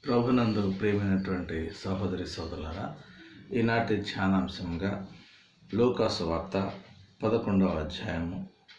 ప్రభునందు ప్రియమైనటువంటి సహోదరి సోదరులారా ఈనాటి ధ్యానాంశంగా లోకాసు వార్త పదకొండవ అధ్యాయము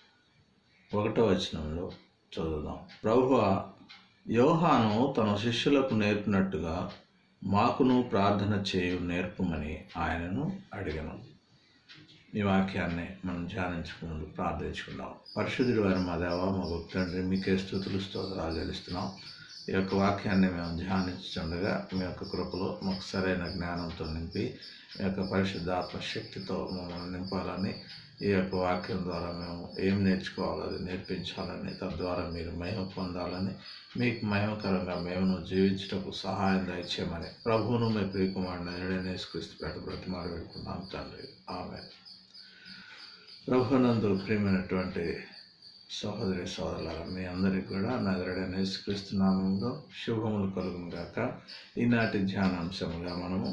ఒకటో వచనంలో చదువుదాం ప్రభువ యోహాను తన శిష్యులకు నేర్పినట్టుగా మాకును ప్రార్థన చేయు నేర్పమని ఆయనను అడిగను ఈ వాక్యాన్ని మనం ధ్యానించుకుంటూ ప్రార్థించుకుందాం పరిశుద్ధుడి వారి మా దేవ మా గొప్ప తండ్రి మీకే స్థుతులు స్తోత్రాలు చెల్లిస్తున్నాం ఈ యొక్క వాక్యాన్ని మేము ధ్యానించుండగా మీ యొక్క కృపలో మాకు సరైన జ్ఞానంతో నింపి ఈ యొక్క పరిశుద్ధ ఆత్మశక్తితో మమ్మల్ని నింపాలని ఈ యొక్క వాక్యం ద్వారా మేము ఏం నేర్చుకోవాలో అది నేర్పించాలని తద్వారా మీరు మహిమ పొందాలని మీకు మహిమకరంగా మేము జీవించటకు సహాయం దయచేయమని ప్రభువును మీ ప్రియకుమారుని ఏడైనా క్రీస్తు పేట బ్రతిమారు పెట్టుకున్నాం తండ్రి ఆమె ప్రభునందు ప్రియమైనటువంటి సహోదరి సోదరులారా మీ అందరికీ కూడా నగరుడైన యేసుక్రీస్తు నామంలో శుభములు కలుగును గాక ఈనాటి ధ్యానాంశముగా మనము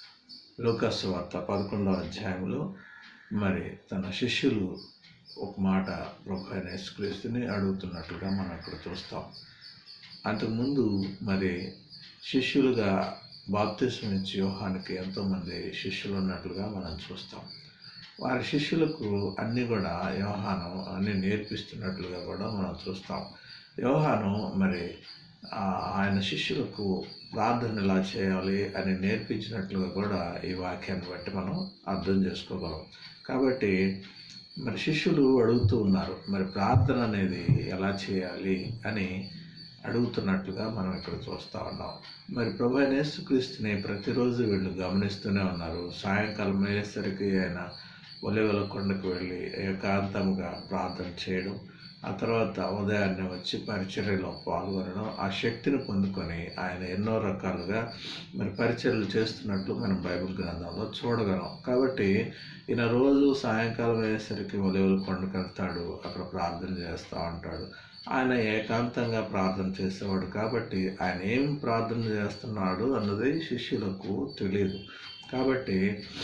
లోకస్ వార్త పదకొండవ అధ్యాయంలో మరి తన శిష్యులు ఒక మాట ప్రభు అయిన యేసుక్రీస్తుని అడుగుతున్నట్లుగా మనం ఇక్కడ చూస్తాం అంతకుముందు మరి శిష్యులుగా బాప్తిసం ఇచ్చి యోహానికి ఎంతోమంది శిష్యులు ఉన్నట్లుగా మనం చూస్తాం వారి శిష్యులకు అన్నీ కూడా యోహాను అన్ని నేర్పిస్తున్నట్లుగా కూడా మనం చూస్తాం యోహాను మరి ఆ, ఆయన శిష్యులకు ప్రార్థన ఎలా చేయాలి అని నేర్పించినట్లుగా కూడా ఈ వాక్యాన్ని బట్టి మనం అర్థం చేసుకోగలం కాబట్టి మరి శిష్యులు అడుగుతూ ఉన్నారు మరి ప్రార్థన అనేది ఎలా చేయాలి అని అడుగుతున్నట్లుగా మనం ఇక్కడ చూస్తూ ఉన్నాం మరి ప్రభు అయిన యేసుక్రీస్తుని ప్రతిరోజు వీళ్ళు గమనిస్తూనే ఉన్నారు సాయంకాలం అయ్యేసరికి ఆయన ఒలివల కొండకు వెళ్ళి ఏకాంతంగా ప్రార్థన చేయడం ఆ తర్వాత ఉదయాన్నే వచ్చి పరిచర్యలో పాల్గొనడం ఆ శక్తిని పొందుకొని ఆయన ఎన్నో రకాలుగా మరి పరిచర్యలు చేస్తున్నట్లు మనం బైబిల్ గ్రంథంలో చూడగలం కాబట్టి ఈయన రోజు సాయంకాలం అయ్యేసరికి ఒలివల కొండకు వెళ్తాడు అక్కడ ప్రార్థన చేస్తూ ఉంటాడు ఆయన ఏకాంతంగా ప్రార్థన చేసేవాడు కాబట్టి ఆయన ఏం ప్రార్థన చేస్తున్నాడు అన్నది శిష్యులకు తెలియదు కాబట్టి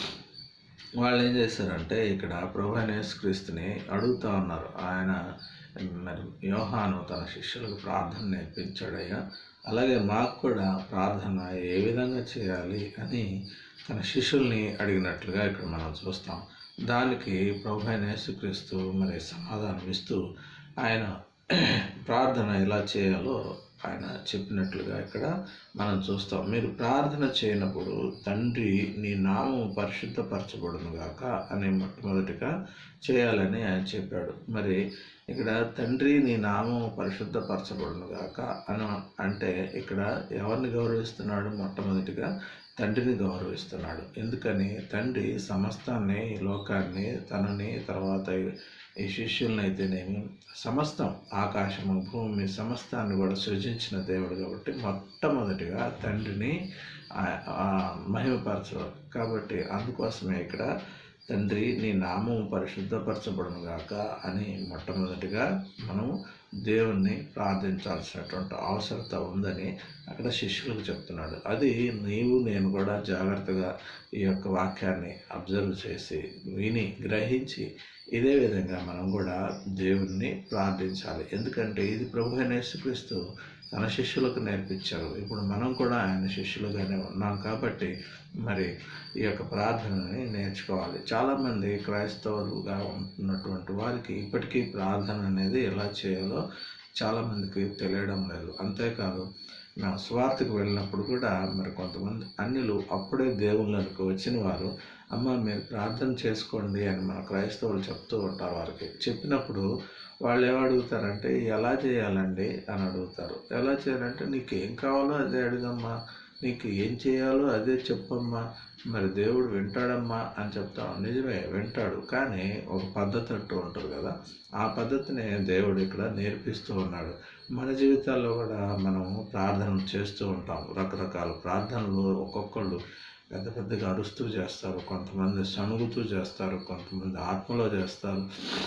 వాళ్ళు ఏం చేశారంటే ఇక్కడ ప్రభు అయిన యేసుక్రీస్తుని అడుగుతా ఉన్నారు ఆయన మరి యోహాను తన శిష్యులకు ప్రార్థన నేర్పించాడయ్యా అలాగే మాకు కూడా ప్రార్థన ఏ విధంగా చేయాలి అని తన శిష్యుల్ని అడిగినట్లుగా ఇక్కడ మనం చూస్తాం దానికి ప్రభు అయిన యేసుక్రీస్తు మరి సమాధానం ఇస్తూ ఆయన ప్రార్థన ఎలా చేయాలో ఆయన చెప్పినట్లుగా ఇక్కడ మనం చూస్తాం మీరు ప్రార్థన చేయనప్పుడు తండ్రి నీ నామం పరిశుద్ధపరచబడును గాక అని మొట్టమొదటిగా చేయాలని ఆయన చెప్పాడు మరి ఇక్కడ తండ్రి నీ నామం పరిశుద్ధపరచబడును గాక అని అంటే ఇక్కడ ఎవరిని గౌరవిస్తున్నాడు మొట్టమొదటిగా తండ్రిని గౌరవిస్తున్నాడు ఎందుకని తండ్రి సమస్తాన్ని ఈ లోకాన్ని తనని తర్వాత ఈ శిష్యుల్ని అయితేనేమి సమస్తం ఆకాశము భూమి సమస్తాన్ని కూడా సృజించిన దేవుడు కాబట్టి మొట్టమొదటిగా తండ్రిని ఆ- ఆ మహిమపరచడం కాబట్టి అందుకోసమే ఇక్కడ తండ్రి నీ నామం పరిశుద్ధపరచబడును గాక అని మొట్టమొదటిగా మనము దేవుణ్ణి ప్రార్థించాల్సినటువంటి అవసరత ఉందని అక్కడ శిష్యులకు చెప్తున్నాడు అది నీవు నేను కూడా జాగ్రత్తగా ఈ యొక్క వాక్యాన్ని అబ్జర్వ్ చేసి విని గ్రహించి ఇదే విధంగా మనం కూడా దేవుణ్ణి ప్రార్థించాలి ఎందుకంటే ఇది ప్రభు అయిన యేసుక్రీస్తు తన శిష్యులకు నేర్పించారు ఇప్పుడు మనం కూడా ఆయన శిష్యులుగానే ఉన్నాం కాబట్టి మరి ఈ యొక్క ప్రార్థనని నేర్చుకోవాలి చాలామంది క్రైస్తవులుగా ఉంటున్నటువంటి వారికి ఇప్పటికీ ప్రార్థన అనేది ఎలా చేయాలో చాలామందికి తెలియడం లేదు అంతేకాదు నా స్వార్థకు వెళ్ళినప్పుడు కూడా మరి కొంతమంది అన్యులు అప్పుడే దేవుళ్ళకు వచ్చిన వారు అమ్మ మీరు ప్రార్థన చేసుకోండి అని మన క్రైస్తవులు చెప్తూ ఉంటారు వారికి చెప్పినప్పుడు వాళ్ళు ఏమడుగుతారంటే ఎలా చేయాలండి అని అడుగుతారు ఎలా చేయాలంటే నీకు ఏం కావాలో అదే అడుగమ్మా నీకు ఏం చేయాలో అదే చెప్పమ్మా మరి దేవుడు వింటాడమ్మా అని చెప్తాం నిజమే వింటాడు కానీ ఒక పద్ధతి అంటూ ఉంటుంది కదా ఆ పద్ధతిని దేవుడు ఇక్కడ నేర్పిస్తూ ఉన్నాడు మన జీవితాల్లో కూడా మనం ప్రార్థన చేస్తూ ఉంటాం రకరకాల ప్రార్థనలు ఒక్కొక్కళ్ళు పెద్ద పెద్దగా అరుస్తూ చేస్తారు కొంతమంది సణుగుతూ చేస్తారు కొంతమంది ఆత్మలో చేస్తారు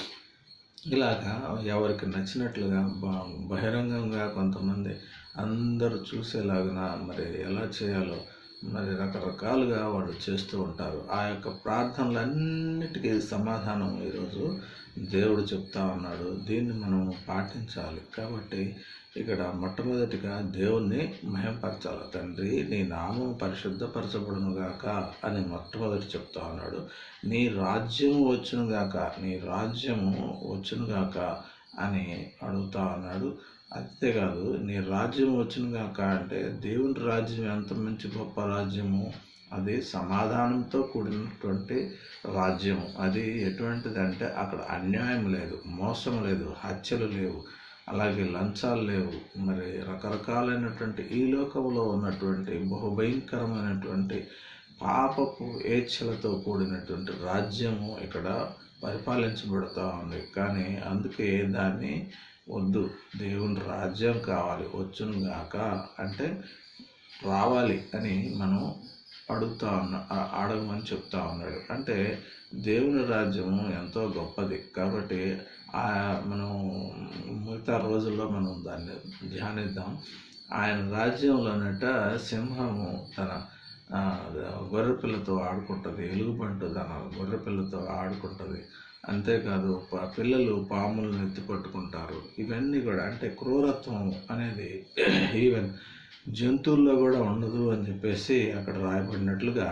ఇలాగా ఎవరికి నచ్చినట్లుగా బ- బహిరంగంగా కొంతమంది అందరూ చూసేలాగా మరి ఎలా చేయాలో మరి రకరకాలుగా వాళ్ళు చేస్తూ ఉంటారు ఆ యొక్క ప్రార్థనలన్నిటికీ సమాధానం ఈరోజు దేవుడు చెప్తా ఉన్నాడు దీన్ని మనం పాటించాలి కాబట్టి ఇక్కడ మొట్టమొదటిగా దేవుణ్ణి మహింపరచాలి తండ్రి నీ నామం పరిశుద్ధపరచబడును గాక అని మొట్టమొదటి చెప్తా ఉన్నాడు నీ రాజ్యం వచ్చును గాక నీ రాజ్యము వచ్చును గాక అని అడుగుతా ఉన్నాడు అంతేకాదు నీ రాజ్యం వచ్చును గాక అంటే దేవుని రాజ్యం ఎంత మంచి గొప్ప రాజ్యము అది సమాధానంతో కూడినటువంటి రాజ్యము అది ఎటువంటిది అంటే అక్కడ అన్యాయం లేదు మోసం లేదు హత్యలు లేవు అలాగే లంచాలు లేవు మరి రకరకాలైనటువంటి ఈ లోకంలో ఉన్నటువంటి బహుభయంకరమైనటువంటి పాపపు ఏచ్ఛలతో కూడినటువంటి రాజ్యము ఇక్కడ పరిపాలించబడుతూ ఉంది కానీ అందుకే దాన్ని వద్దు దేవుని రాజ్యం కావాలి వచ్చును గాక అంటే రావాలి అని మనం అడుగుతా ఉన్నా ఆ- అడగమని చెప్తా ఉన్నాడు అంటే దేవుని రాజ్యము ఎంతో గొప్పది కాబట్టి ఆ మనం మిగతా రోజుల్లో మనం దాన్ని ధ్యానిద్దాం ఆయన రాజ్యంలోనట సింహము తన ఆ, గొర్రెపిల్లతో ఆడుకుంటుంది ఎలుగుబంటు తన గొర్రెపిల్లతో ఆడుకుంటుంది అంతేకాదు ప- పిల్లలు పాములను ఎత్తి పట్టుకుంటారు ఇవన్నీ కూడా అంటే క్రూరత్వం అనేది ఈవెన్ జంతువుల్లో కూడా ఉండదు అని చెప్పేసి అక్కడ రాయబడినట్లుగా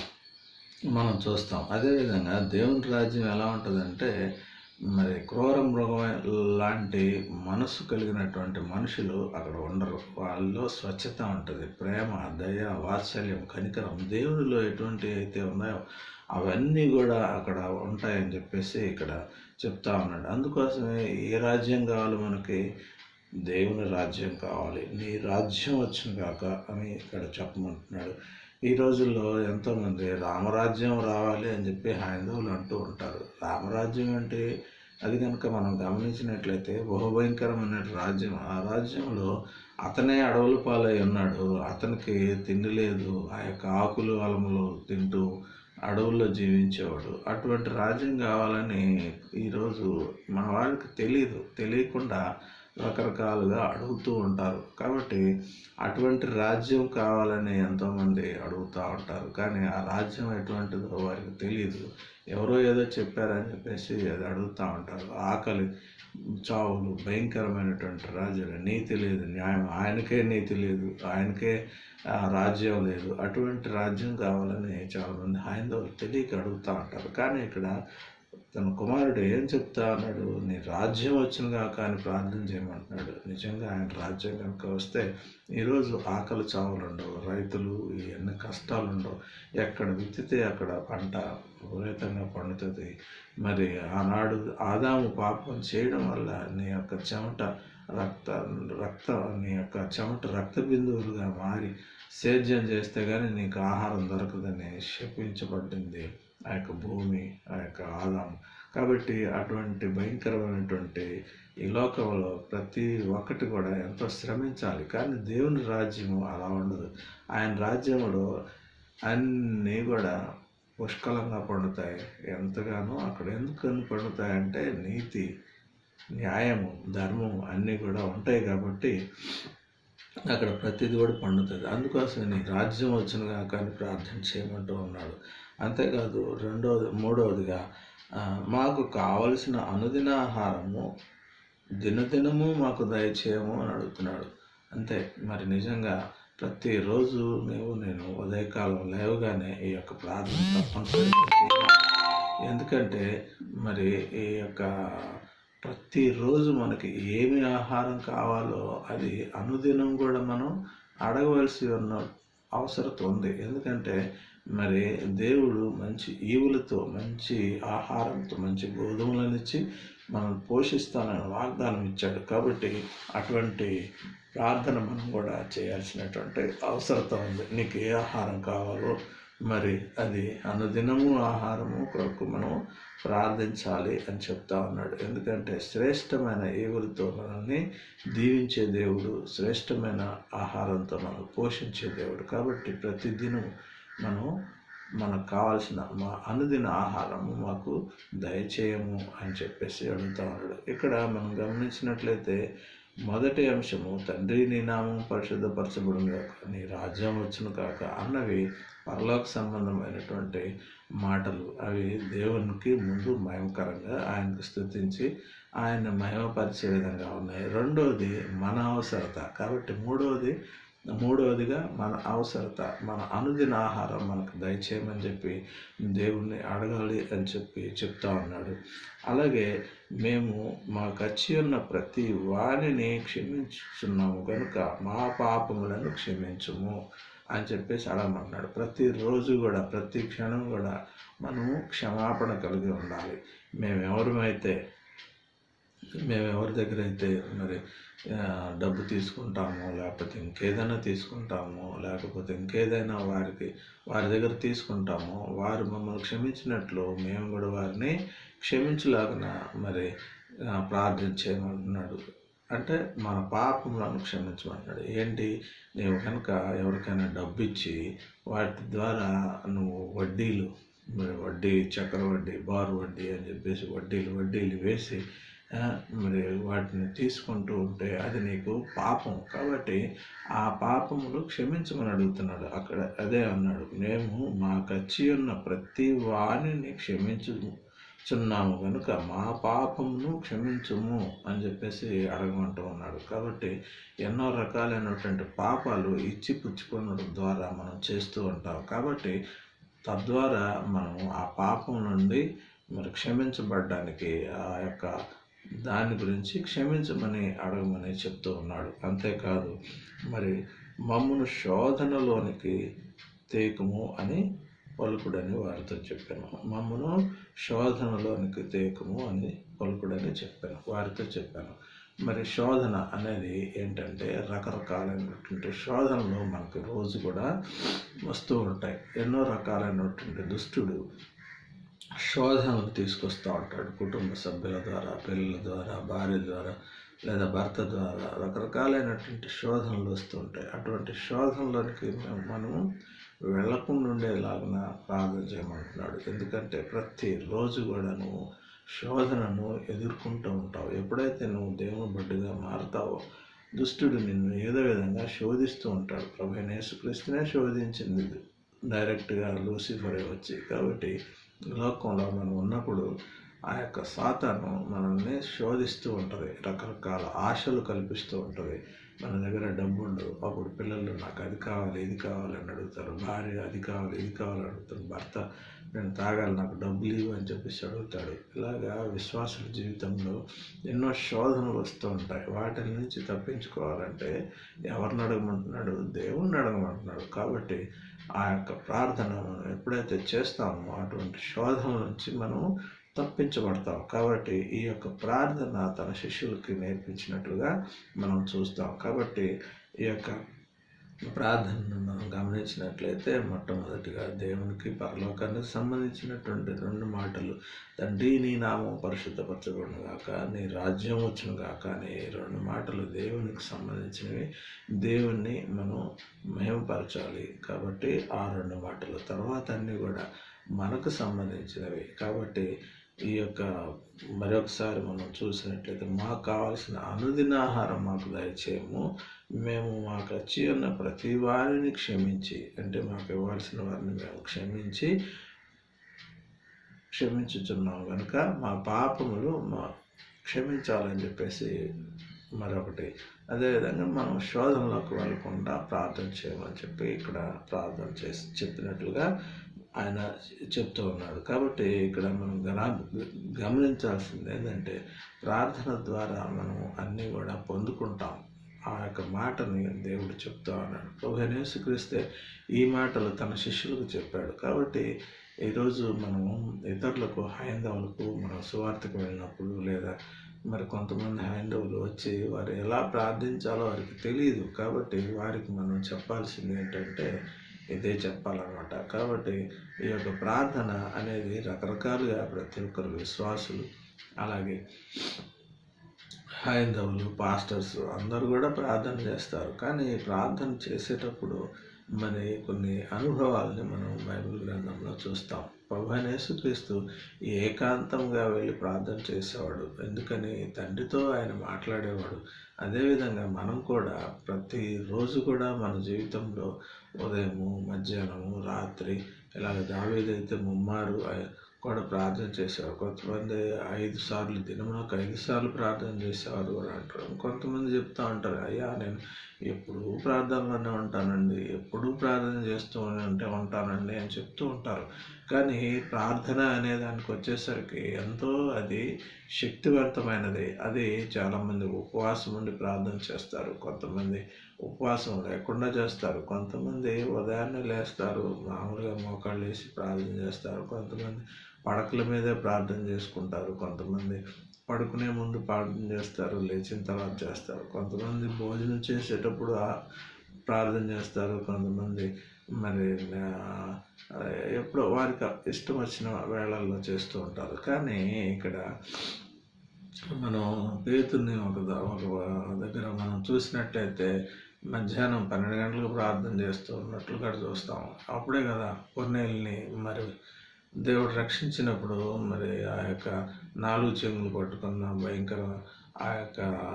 మనం చూస్తాం అదేవిధంగా దేవుని రాజ్యం ఎలా ఉంటుందంటే మరి క్రూర మృగం లాంటి మనసు కలిగినటువంటి మనుషులు అక్కడ ఉండరు వాళ్ళలో స్వచ్ఛత ఉంటుంది ప్రేమ దయ వాత్సల్యం కనికరం దేవునిలో ఎటువంటి అయితే ఉన్నాయో అవన్నీ కూడా అక్కడ ఉంటాయని చెప్పేసి ఇక్కడ చెప్తా ఉన్నాడు అందుకోసమే ఏ రాజ్యం కావాలి మనకి దేవుని రాజ్యం కావాలి నీ రాజ్యం వచ్చిన కాక అని ఇక్కడ చెప్పమంటున్నాడు ఈ రోజుల్లో ఎంతోమంది రామరాజ్యం రావాలి అని చెప్పి హైందవులు అంటూ ఉంటారు రామరాజ్యం అంటే అది కనుక మనం గమనించినట్లయితే బహుభయంకరమైన రాజ్యం ఆ రాజ్యంలో అతనే అడవుల పాలై ఉన్నాడు అతనికి తిండి లేదు ఆ యొక్క ఆకులు అలములు తింటూ అడవుల్లో జీవించేవాడు అటువంటి రాజ్యం కావాలని ఈరోజు మన వాళ్ళకి తెలియదు తెలియకుండా రకరకాలుగా అడుగుతూ ఉంటారు కాబట్టి అటువంటి రాజ్యం కావాలని ఎంతోమంది అడుగుతూ ఉంటారు కానీ ఆ రాజ్యం ఎటువంటిదో వారికి తెలియదు ఎవరో ఏదో చెప్పారని చెప్పేసి అది అడుగుతూ ఉంటారు ఆకలి చావులు భయంకరమైనటువంటి రాజ్యాలు నీతి లేదు న్యాయం ఆయనకే నీతి లేదు ఆయనకే ఆ, రాజ్యం లేదు అటువంటి రాజ్యం కావాలని చాలామంది హైందవులు తెలియక అడుగుతూ ఉంటారు కానీ ఇక్కడ తన కుమారుడు ఏం చెప్తా అన్నాడు నీ రాజ్యం వచ్చినగా కానీ ప్రార్థన చేయమంటున్నాడు నిజంగా ఆయన రాజ్యం కనుక వస్తే ఈరోజు ఆకలి చావులు ఉండవు రైతులు ఎన్ని కష్టాలు ఉండవు ఎక్కడ విత్తితే అక్కడ పంట విపరీతంగా పండుతుంది మరి ఆనాడు ఆదాము పాపం చేయడం వల్ల నీ యొక్క చెమట రక్త రక్త నీ యొక్క చెమట రక్త బిందువులుగా మారి సేద్యం చేస్తే కానీ నీకు ఆహారం దొరకదని శపించబడింది ఆ యొక్క భూమి ఆ యొక్క ఆదాము కాబట్టి అటువంటి భయంకరమైనటువంటి ఈ లోకంలో ప్రతి ఒక్కటి కూడా ఎంతో శ్రమించాలి కానీ దేవుని రాజ్యము అలా ఉండదు ఆయన రాజ్యంలో అన్నీ కూడా పుష్కలంగా పండుతాయి ఎంతగానో అక్కడ ఎందుకని పండుతాయంటే నీతి న్యాయము ధర్మము అన్నీ కూడా ఉంటాయి కాబట్టి అక్కడ ప్రతిదీ కూడా పండుతుంది అందుకోసం నీ రాజ్యం వచ్చినగా కానీ ప్రార్థన చేయమంటూ ఉన్నాడు అంతేకాదు రెండవది మూడవదిగా ఆ, మాకు కావలసిన అనుదిన ఆహారము దినదినము మాకు దయచేయము అని అడుగుతున్నాడు అంతే మరి నిజంగా ప్రతిరోజు మేము నేను ఉదయకాలం లేవగానే ఈ యొక్క ప్రార్థన తప్పనిసరిగా చేయాలి. ఎందుకంటే మరి ఈ యొక్క ప్రతిరోజు మనకి ఏమి ఆహారం కావాలో అది అనుదినం కూడా మనం అడగవలసి ఉన్న అవసరం ఉంది ఎందుకంటే మరి దేవుడు మంచి ఈవులతో మంచి ఆహారంతో మంచి గోధుమలను ఇచ్చి మనం పోషిస్తానని వాగ్దానం ఇచ్చాడు కాబట్టి అటువంటి ప్రార్థన మనం కూడా చేయాల్సినటువంటి అవసరత ఉంది నీకు ఏ ఆహారం కావాలో మరి అది అనుదినము ఆహారము కొరకు మనం ప్రార్థించాలి అని చెప్తా ఉన్నాడు ఎందుకంటే శ్రేష్టమైన ఏవులతో మనల్ని దీవించే దేవుడు శ్రేష్టమైన ఆహారంతో మనం పోషించే దేవుడు కాబట్టి ప్రతిదినం మనం మనకు కావాల్సిన మా అనుదిన ఆహారము మాకు దయచేయము అని చెప్పేసి అడుగుతా ఉన్నాడు ఇక్కడ మనం గమనించినట్లయితే మొదటి అంశము తండ్రి నీ నామం పరిశుద్ధపరచబడును కాక నీ రాజ్యం వచ్చును కాక అన్నవి పరలోక సంబంధమైనటువంటి మాటలు అవి దేవునికి ముందు మహిమకరంగా ఆయనకు స్థుతించి ఆయన మహిమపరిచే విధంగా ఉన్నాయి రెండవది మన అవసరత కాబట్టి మూడవది మూడవదిగా మన అవసరత మన అనుదిన ఆహారం మనకు దయచేయమని చెప్పి దేవుణ్ణి అడగాలి అని చెప్పి చెప్తా ఉన్నాడు అలాగే మేము మాకు వచ్చి ఉన్న ప్రతి వాణిని క్షమించుతున్నాము కనుక మా పాపములను క్షమించుము అని చెప్పేసి అడగమన్నాడు ప్రతిరోజు కూడా ప్రతి క్షణం కూడా మనము క్షమాపణ కలిగి ఉండాలి మేము ఎవరమైతే మేము ఎవరి దగ్గర అయితే మరి ఆ, డబ్బు తీసుకుంటామో లేకపోతే ఇంకేదైనా తీసుకుంటామో లేకపోతే ఇంకేదైనా వారికి వారి దగ్గర తీసుకుంటామో వారు మమ్మల్ని క్షమించినట్లు మేము కూడా వారిని క్షమించలాగిన మరి ఆ, ప్రార్థన చేయమంటున్నాడు అంటే మన పాపములను క్షమించమంటున్నాడు ఏంటి నీవు కనుక ఎవరికైనా డబ్బు ఇచ్చి వాటి ద్వారా నువ్వు వడ్డీలు మరి వడ్డీ చక్కెర వడ్డీ బారు వడ్డీ అని చెప్పేసి వడ్డీలు వడ్డీలు వేసి ఆ, మరి వాటిని తీసుకుంటూ ఉంటే అది నీకు పాపం కాబట్టి ఆ పాపములు క్షమించమని అడుగుతున్నాడు అక్కడ అదే అన్నాడు మేము మాకు వచ్చి ఉన్న ప్రతి వాణిని క్షమించుచున్నాము కనుక మా పాపమును క్షమించుము అని చెప్పేసి అడగమంటూ ఉన్నాడు కాబట్టి ఎన్నో రకాలైనటువంటి పాపాలు ఇచ్చి పుచ్చుకోవడం ద్వారా మనం చేస్తూ ఉంటాం కాబట్టి తద్వారా మనం ఆ పాపం నుండి మరి క్షమించబడడానికి ఆ యొక్క దాని గురించి క్షమించమని అడగమని చెప్తూ ఉన్నాడు అంతేకాదు మరి మమ్మను శోధనలోనికి తేకుము అని పలుకుడని వారితో చెప్పాను మమ్మను శోధనలోనికి తేకుము అని పలుకుడని చెప్పాను వారితో చెప్పాను మరి శోధన అనేది ఏంటంటే రకరకాలైనటువంటి శోధనలు మనకు రోజు కూడా వస్తూ ఉంటాయి ఎన్నో రకాలైనటువంటి దుష్టుడు శోధనలు తీసుకొస్తూ ఉంటాడు కుటుంబ సభ్యుల ద్వారా పిల్లల ద్వారా భార్య ద్వారా లేదా భర్త ద్వారా రకరకాలైనటువంటి శోధనలు వస్తుంటాయి అటువంటి శోధనలోనికి మేము- మనము వెళ్లకుండా ఉండేలాగా ప్రార్థన చేయమంటున్నాడు ఎందుకంటే ప్రతిరోజు కూడా నువ్వు శోధనను ఎదుర్కొంటూ ఉంటావు ఎప్పుడైతే నువ్వు దేవుని బిడ్డగా మారుతావో దుష్టుడు నిన్ను ఏదో విధంగా శోధిస్తూ ఉంటాడు ప్రభు యేసుక్రీస్తునే శోధించింది డైరెక్ట్గా లూసిఫరే వచ్చి కాబట్టి లోకంలో మనం ఉన్నప్పుడు ఆ యొక్క సాతాను మనల్ని శోధిస్తూ ఉంటుంది రకరకాల ఆశలు కల్పిస్తూ ఉంటుంది మన దగ్గర డబ్బు ఉండదు అప్పుడు పిల్లలు నాకు అది కావాలి ఇది కావాలి అని అడుగుతారు భార్య అది కావాలి ఇది కావాలి అడుగుతారు భర్త నేను తాగాలి నాకు డబ్బులు ఇవ్వు అని చెప్పేసి అడుగుతాడు ఇలాగా విశ్వాసుల జీవితంలో ఎన్నో శోధనలు వస్తూ ఉంటాయి వాటి నుంచి తప్పించుకోవాలంటే ఎవరిని అడగమంటున్నాడు దేవుణ్ణి అడగమంటున్నాడు కాబట్టి ఆ యొక్క ప్రార్థన మనం ఎప్పుడైతే చేస్తామో అటువంటి శోధన నుంచి మనం తప్పించబడతాం కాబట్టి ఈ యొక్క ప్రార్థన తన శిష్యులకి నేర్పించినట్లుగా మనం చూస్తాం కాబట్టి ఈ యొక్క ప్రార్థనను మనం గమనించినట్లయితే మొట్టమొదటిగా దేవునికి పరలోకానికి సంబంధించినటువంటి రెండు మాటలు తండ్రి నీ నామం పరిశుద్ధపరచబడును గాక నీ రాజ్యం వచ్చును గాక అనే ఈ రెండు మాటలు దేవునికి సంబంధించినవి దేవుణ్ణి మనం మహిమపరచాలి కాబట్టి ఆ రెండు మాటలు తర్వాత అన్నీ కూడా మనకు సంబంధించినవి కాబట్టి ఈ యొక్క మరొకసారి మనం చూసినట్లయితే మాకు కావాల్సిన అనుదిన ఆహారం మాకు దయచేయము మేము మాకు వచ్చి ఉన్న ప్రతి వారిని క్షమించి అంటే మాకు ఇవ్వాల్సిన వారిని మేము క్షమించి క్షమించుచున్నాం కనుక మా పాపములు మా క్షమించాలని చెప్పేసి మరొకటి అదేవిధంగా మనం శోధనలోకి వెళ్ళకుండా ప్రార్థన చేయమని చెప్పి ఇక్కడ ప్రార్థన చేసి చెప్పినట్లుగా ఆయన చెప్తూ ఉన్నాడు కాబట్టి ఇక్కడ మనం గనా గమనించాల్సింది ఏంటంటే ప్రార్థన ద్వారా మనం అన్నీ కూడా పొందుకుంటాం ఆ యొక్క మాటని దేవుడు చెప్తా ఉన్నాడు ప్రభు యేసుక్రీస్తే ఈ మాటలు తన శిష్యులకు చెప్పాడు కాబట్టి ఈరోజు మనం ఇతరులకు హైందవులకు మనం సువార్తకు వెళ్ళినప్పుడు లేదా మరి కొంతమంది హైందవులు వచ్చి వారు ఎలా ప్రార్థించాలో వారికి తెలియదు కాబట్టి వారికి మనం చెప్పాల్సింది ఏంటంటే ఇదే చెప్పాలన్నమాట కాబట్టి ఈ యొక్క ప్రార్థన అనేది రకరకాలుగా ప్రతి ఒక్కరు విశ్వాసులు అలాగే హైందవులు పాస్టర్స్ అందరూ కూడా ప్రార్థన చేస్తారు కానీ ప్రార్థన చేసేటప్పుడు మరి కొన్ని అనుభవాల్ని మనం బైబిల్ గ్రంథంలో చూస్తాం ప్రభు అయిన యేసుక్రీస్తు ఏకాంతంగా వెళ్ళి ప్రార్థన చేసేవాడు ఎందుకని తండ్రితో ఆయన మాట్లాడేవాడు అదేవిధంగా మనం కూడా ప్రతిరోజు కూడా మన జీవితంలో ఉదయము మధ్యాహ్నము రాత్రి ఇలాగ దావేదైతే ముమ్మారు ఆ- కూడా ప్రార్థన చేసేవారు కొంతమంది ఐదు సార్లు దినమునకు ఐదు సార్లు ప్రార్థన చేసేవారు కూడా అంటారు కొంతమంది చెప్తా ఉంటారు అయ్యా నేను ఎప్పుడూ ప్రార్థనలోనే ఉంటానండి ఎప్పుడూ ప్రార్థన చేస్తూ ఉంటే ఉంటానండి అని చెప్తూ ఉంటారు కానీ ప్రార్థన అనే దానికి వచ్చేసరికి ఎంతో అది శక్తివంతమైనది అది చాలామంది ఉపవాసం ఉండి ప్రార్థన చేస్తారు కొంతమంది ఉపవాసం లేకుండా చేస్తారు కొంతమంది ఉదయాన్నే లేస్తారు మామూలుగా మోకాళ్ళు వేసి ప్రార్థన చేస్తారు కొంతమంది పడకల మీదే ప్రార్థన చేసుకుంటారు కొంతమంది పడుకునే ముందు ప్రార్థన చేస్తారు లేచిన తర్వాత చేస్తారు కొంతమంది భోజనం చేసేటప్పుడు ఆ ప్రార్థన చేస్తారు కొంతమంది మరి ఆ, ఎప్పుడో వారికి ఇష్టం వచ్చిన వేళల్లో చేస్తూ ఉంటారు కానీ ఇక్కడ మనం పేతుని ఒక ద- ఒక దగ్గర మనం చూసినట్టయితే మధ్యాహ్నం పన్నెండు గంటలకు ప్రార్థన చేస్తూ ఉన్నట్లు కూడా చూస్తాం అప్పుడే కదా కొన్నేళ్ళని మరి దేవుడు రక్షించినప్పుడు మరి ఆ యొక్క నాలుగు చెంగులు పట్టుకున్న భయంకర ఆ యొక్క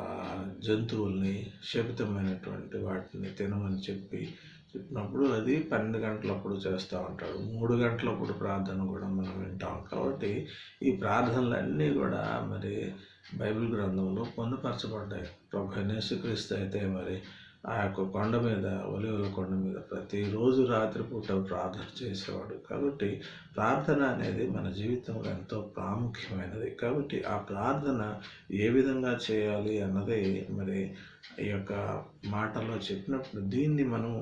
జంతువుల్ని శపితమైనటువంటి వాటిని తినమని చెప్పి చెప్పినప్పుడు అది పన్నెండు గంటలప్పుడు చేస్తూ ఉంటాడు మూడు గంటలప్పుడు ప్రార్థన కూడా మనం వింటాం కాబట్టి ఈ ప్రార్థనలన్నీ కూడా మరి బైబిల్ గ్రంథంలో పొందుపరచబడ్డాయి ప్రభు యేసుక్రీస్తు అయితే మరి ఆ యొక్క కొండ మీద ఒలివల కొండ మీద ప్రతిరోజు రాత్రిపూట ప్రార్థన చేసేవాడు కాబట్టి ప్రార్థన అనేది మన జీవితంలో ఎంతో ప్రాముఖ్యమైనది కాబట్టి ఆ ప్రార్థన ఏ విధంగా చేయాలి అన్నది మరి ఈ యొక్క మాటల్లో చెప్పినప్పుడు దీన్ని మనము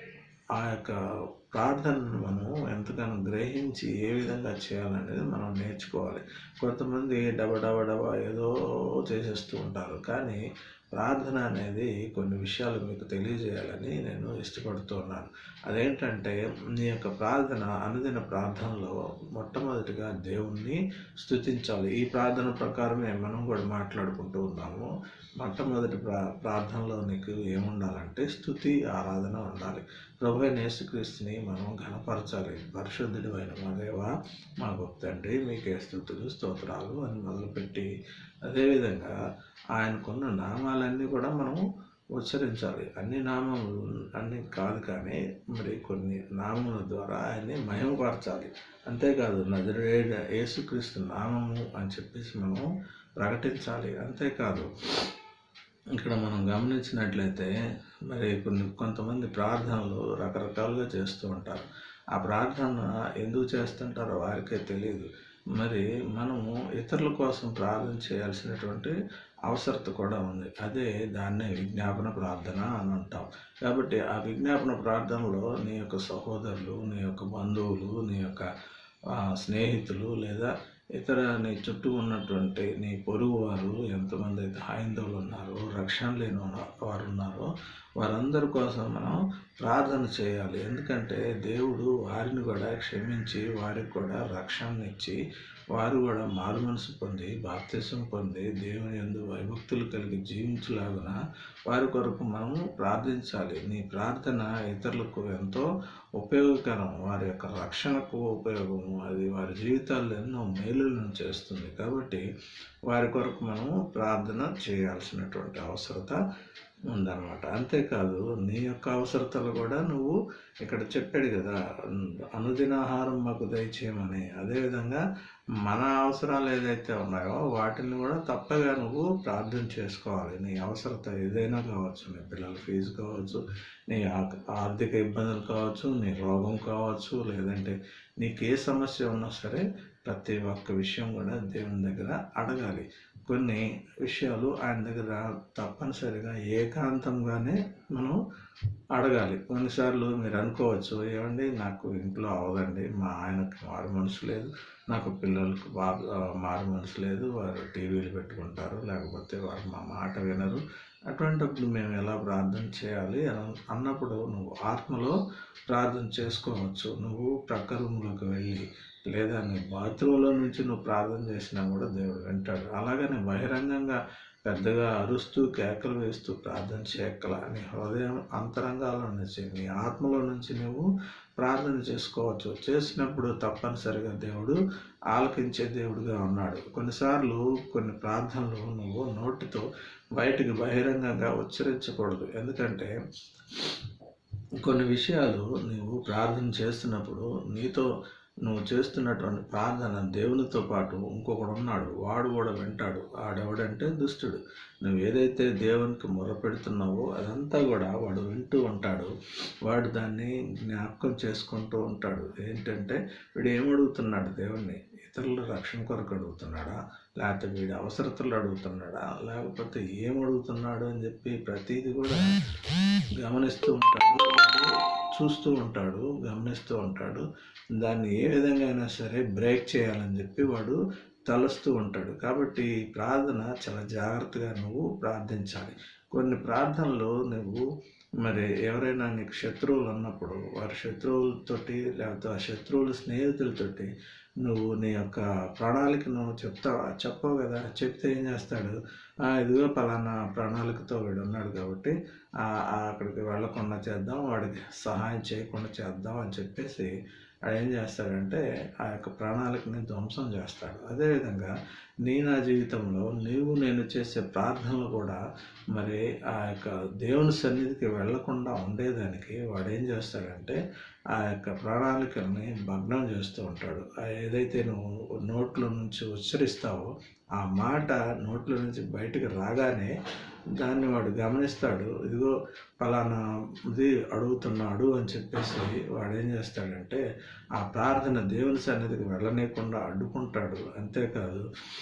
ఆ యొక్క ప్రార్థనను మనం ఎంతగానో గ్రహించి ఏ విధంగా చేయాలనేది మనం నేర్చుకోవాలి కొంతమంది డబ డబ డబ ఏదో చేసేస్తూ ఉంటారు కానీ ప్రార్థన అనేది కొన్ని విషయాలు మీకు తెలియజేయాలని నేను ఇష్టపడుతున్నాను అదేంటంటే నీ యొక్క ప్రార్థన అనుదిన ప్రార్థనలో మొట్టమొదటిగా దేవుణ్ణి స్తుతించాలి ఈ ప్రార్థన ప్రకారమే మనం కూడా మాట్లాడుకుంటూ ఉన్నాము మొట్టమొదటి ప్రా ప్రార్థనలో నీకు ఏముండాలంటే స్తుతి ఆరాధన ఉండాలి ప్రభు అయిన యేసుక్రీస్తుని మనం ఘనపరచాలి పరిశుద్ధుడు అయిన మా దేవ మా గొప్ప తండ్రి మీకే స్థుతులు స్తోత్రాలు అని మొదలుపెట్టి అదేవిధంగా ఆయనకున్న నామాలన్నీ కూడా మనము ఉచ్చరించాలి అన్ని నామములు అన్ని కాదు కానీ మరి కొన్ని నామముల ద్వారా ఆయన్ని మహిమపరచాలి అంతేకాదు నజరేడ యేసుక్రీస్తు నామము అని చెప్పేసి మనం ప్రకటించాలి అంతేకాదు ఇక్కడ మనం గమనించినట్లయితే మరి కొన్ని కొంతమంది ప్రార్థనలు రకరకాలుగా చేస్తూ ఉంటారు ఆ ప్రార్థన ఎందుకు చేస్తుంటారో వారికే తెలియదు మరి మనము ఇతరుల కోసం ప్రార్థన చేయాల్సినటువంటి అవసరత కూడా ఉంది అదే దాన్నే విజ్ఞాపన ప్రార్థన అని అంటాం కాబట్టి ఆ విజ్ఞాపన ప్రార్థనలో నీ యొక్క సహోదరులు నీ యొక్క బంధువులు నీ యొక్క ఆ, స్నేహితులు లేదా ఇతర నీ చుట్టూ ఉన్నటువంటి నీ పొరుగు వారు ఎంతమంది అయితే హైందవులు ఉన్నారో రక్షణ లేని ఉన్న- వారు ఉన్నారో వారందరి కోసం మనం ప్రార్థన చేయాలి ఎందుకంటే దేవుడు వారిని కూడా క్షమించి వారికి కూడా రక్షణనిచ్చి వారు కూడా మారు మనసు పొంది బాప్తిసం పొంది దేవుని యందు వైభక్తులు కలిగి జీవించలాగున వారి కొరకు మనము ప్రార్థించాలి నీ ప్రార్థన ఇతరులకు ఎంతో ఉపయోగకరం వారి యొక్క రక్షణకు ఉపయోగము అది వారి జీవితాల్లో ఎన్నో మేలులను చేస్తుంది కాబట్టి వారి కొరకు మనము ప్రార్థన చేయాల్సినటువంటి అవసరత ఉందన్నమాట అంతేకాదు నీ యొక్క అవసరతలు కూడా నువ్వు ఇక్కడ చెప్పాడు కదా అనుదినాహారం మాకు దయచేయమని అదేవిధంగా మన అవసరాలు ఏదైతే ఉన్నాయో వాటిని కూడా తప్పగా నువ్వు ప్రార్థన చేసుకోవాలి నీ అవసరత ఏదైనా కావచ్చు నీ పిల్లల ఫీజు కావచ్చు నీ ఆ- ఆర్థిక ఇబ్బందులు కావచ్చు నీ రోగం కావచ్చు లేదంటే నీకు ఏ సమస్య ఉన్నా సరే ప్రతి ఒక్క విషయం కూడా దేవుని దగ్గర అడగాలి కొన్ని విషయాలు ఆయన దగ్గర తప్పనిసరిగా ఏకాంతంగానే మనం అడగాలి కొన్నిసార్లు మీరు అనుకోవచ్చు ఏమండి నాకు ఇంట్లో అవదండి మా ఆయనకు మారు మనసు లేదు నాకు పిల్లలకు బాబు మారు మనసు లేదు వారు టీవీలు పెట్టుకుంటారు లేకపోతే వారు మా మాట వినరు అటువంటిప్పుడు మేము ఎలా ప్రార్థన చేయాలి అని అన్నప్పుడు నువ్వు ఆత్మలో ప్రార్థన చేసుకోవచ్చు నువ్వు ప్రక్క రూమ్లోకి వెళ్ళి లేదా నీ బాత్రూంలో నుంచి నువ్వు ప్రార్థన చేసినా కూడా దేవుడు వింటాడు అలాగని బహిరంగంగా పెద్దగా అరుస్తూ కేకలు వేస్తూ ప్రార్థన చేయక్కల నీ హృదయం అంతరంగాల నుంచి నీ ఆత్మలో నుంచి నువ్వు ప్రార్థన చేసుకోవచ్చు చేసినప్పుడు తప్పనిసరిగా దేవుడు ఆలకించే దేవుడుగా ఉన్నాడు కొన్నిసార్లు కొన్ని ప్రార్థనలు నువ్వు నోటితో బయటికి బహిరంగంగా ఉచ్చరించకూడదు ఎందుకంటే కొన్ని విషయాలు నీవు ప్రార్థన చేస్తున్నప్పుడు నీతో నువ్వు చేస్తున్నటువంటి ప్రార్థన దేవునితో పాటు ఇంకొకడు ఉన్నాడు వాడు కూడా వింటాడు ఆడెవడంటే దుష్టుడు నువ్వు ఏదైతే దేవునికి మొరపెడుతున్నావో అదంతా కూడా వాడు వింటూ ఉంటాడు వాడు దాన్ని జ్ఞాపకం చేసుకుంటూ ఉంటాడు ఏంటంటే వీడు ఏమడుగుతున్నాడు దేవుణ్ణి ఇతరుల రక్షణ కొరకు అడుగుతున్నాడా లేకపోతే వీడి అవసరతలు అడుగుతున్నాడా లేకపోతే ఏం అడుగుతున్నాడు అని చెప్పి ప్రతిదీ కూడా గమనిస్తూ ఉంటాడు వాడు చూస్తూ ఉంటాడు గమనిస్తూ ఉంటాడు దాన్ని ఏ విధంగా అయినా సరే బ్రేక్ చేయాలని చెప్పి వాడు తలుస్తూ ఉంటాడు కాబట్టి ఈ ప్రార్థన చాలా జాగ్రత్తగా నువ్వు ప్రార్థించాలి కొన్ని ప్రార్థనలు నువ్వు మరి ఎవరైనా నీకు శత్రువులు ఉన్నప్పుడు వారి శత్రువులతోటి లేకపోతే ఆ శత్రువుల స్నేహితులతోటి నువ్వు నీ యొక్క ప్రణాళికను చెప్తావా చెప్పవు కదా చెప్తే ఏం చేస్తాడు "ఆ, ఇదిగో పలానా ప్రణాళికతో వీడు ఉన్నాడు కాబట్టి ఆ, ఆ అక్కడికి వెళ్ళకుండా చేద్దాం వాడికి సహాయం చేయకుండా చేద్దాం అని చెప్పేసి వాడు ఏం చేస్తాడంటే ఆ యొక్క ప్రణాళికని ధ్వంసం చేస్తాడు అదేవిధంగా నీ నా జీవితంలో నీవు నేను చేసే ప్రార్థనలు కూడా మరి ఆ యొక్క దేవుని సన్నిధికి వెళ్లకుండా ఉండేదానికి వాడు ఏం చేస్తాడంటే ఆ యొక్క ప్రణాళికల్ని భగ్నం చేస్తూ ఉంటాడు ఆ ఏదైతే నువ్వు నోట్లో నుంచి ఉచ్చరిస్తావో ఆ మాట నోట్లో నుంచి బయటకు రాగానే దాన్ని వాడు గమనిస్తాడు ఇదిగో పలానా ఇది అడుగుతున్నాడు అని చెప్పేసి వాడు ఏం చేస్తాడంటే ఆ ప్రార్థన దేవుని సన్నిధికి వెళ్ళనీయకుండా అడ్డుకుంటాడు అంతేకాదు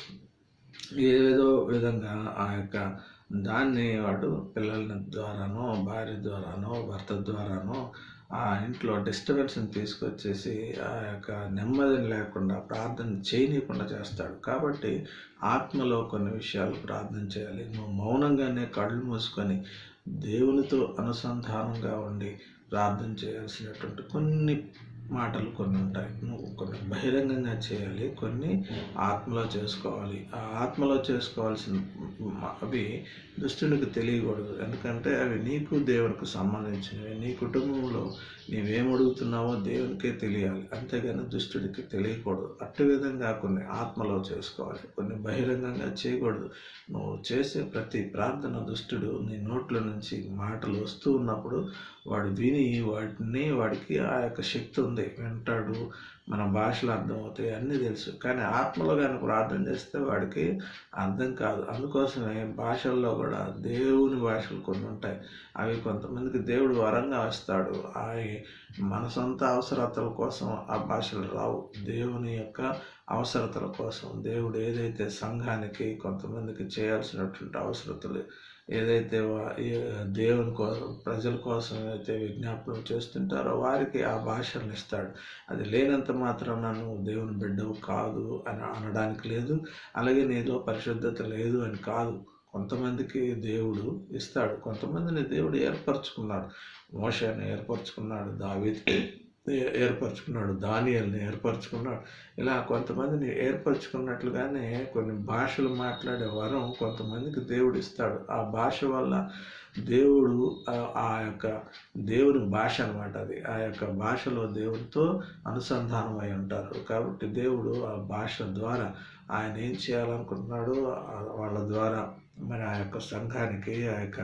ఏదో విధంగా ఆ యొక్క దాన్ని వాడు పిల్లల ద్వారానో భార్య ద్వారానో భర్త ద్వారానో ఆ ఇంట్లో డిస్టర్బెన్స్ని తీసుకొచ్చేసి ఆ యొక్క నెమ్మదిని లేకుండా ప్రార్థన చేయనీయకుండా చేస్తాడు కాబట్టి ఆత్మలో కొన్ని విషయాలు ప్రార్థన చేయాలి నువ్వు మౌనంగానే కళ్ళు మూసుకొని దేవునితో అనుసంధానంగా ఉండి ప్రార్థన చేయాల్సినటువంటి కొన్ని మాటలు కొన్ని ఉంటాయి నువ్వు కొన్ని బహిరంగంగా చేయాలి కొన్ని ఆత్మలో చేసుకోవాలి ఆ ఆత్మలో చేసుకోవాల్సిన అవి దుష్టునికి తెలియకూడదు ఎందుకంటే అవి నీకు దేవునికి సంబంధించినవి నీ కుటుంబంలో నీవేం అడుగుతున్నావో దేవునికే తెలియాలి అంతేగాని దుష్టుడికి తెలియకూడదు అట్టి విధంగా కొన్ని ఆత్మలో చేసుకోవాలి కొన్ని బహిరంగంగా చేయకూడదు నువ్వు చేసే ప్రతి ప్రార్థన దుష్టుడు నీ నోట్ల నుంచి మాటలు వస్తూ ఉన్నప్పుడు వాడు విని వాటిని వాడికి ఆ యొక్క శక్తి ఉంది వింటాడు మన భాషలు అర్థమవుతాయి అన్నీ తెలుసు కానీ ఆత్మలో కానీ ప్రార్థన చేస్తే వాడికి అర్థం కాదు అందుకోసమే భాషల్లో కూడా దేవుని భాషలు కొన్ని ఉంటాయి అవి కొంతమందికి దేవుడు వరంగా వస్తాడు ఆ మన సొంత అవసరతల కోసం ఆ భాషలు రావు దేవుని యొక్క అవసరతల కోసం దేవుడు ఏదైతే సంఘానికి కొంతమందికి చేయాల్సినటువంటి అవసరతలు ఏదైతే వా- ఏ- దేవుని కోసం ప్రజల కోసం అయితే విజ్ఞాపనం చేస్తుంటారో వారికి ఆ భాషను ఇస్తాడు అది లేనంత మాత్రాన నువ్వు దేవుని బిడ్డవు కాదు అని అనడానికి లేదు అలాగే నీలో పరిశుద్ధత లేదు అని కాదు కొంతమందికి దేవుడు ఇస్తాడు కొంతమందిని దేవుడు ఏర్పరచుకున్నాడు మోషాన్ని ఏర్పరచుకున్నాడు దావీది ఏర్పరచుకున్నాడు దానియల్ని ఏర్పరచుకున్నాడు ఇలా కొంతమందిని ఏర్పరచుకున్నట్లుగానే కొన్ని భాషలు మాట్లాడే వరం కొంతమందికి దేవుడు ఇస్తాడు ఆ భాష వల్ల దేవుడు ఆ- ఆ యొక్క దేవుని భాష అన్నమాట అది ఆ యొక్క భాషలో దేవుడితో అనుసంధానం అయి ఉంటారు కాబట్టి దేవుడు ఆ భాష ద్వారా ఆయన ఏం చేయాలనుకుంటున్నాడో ఆ- వాళ్ళ ద్వారా మరి ఆ యొక్క సంఘానికి ఆ యొక్క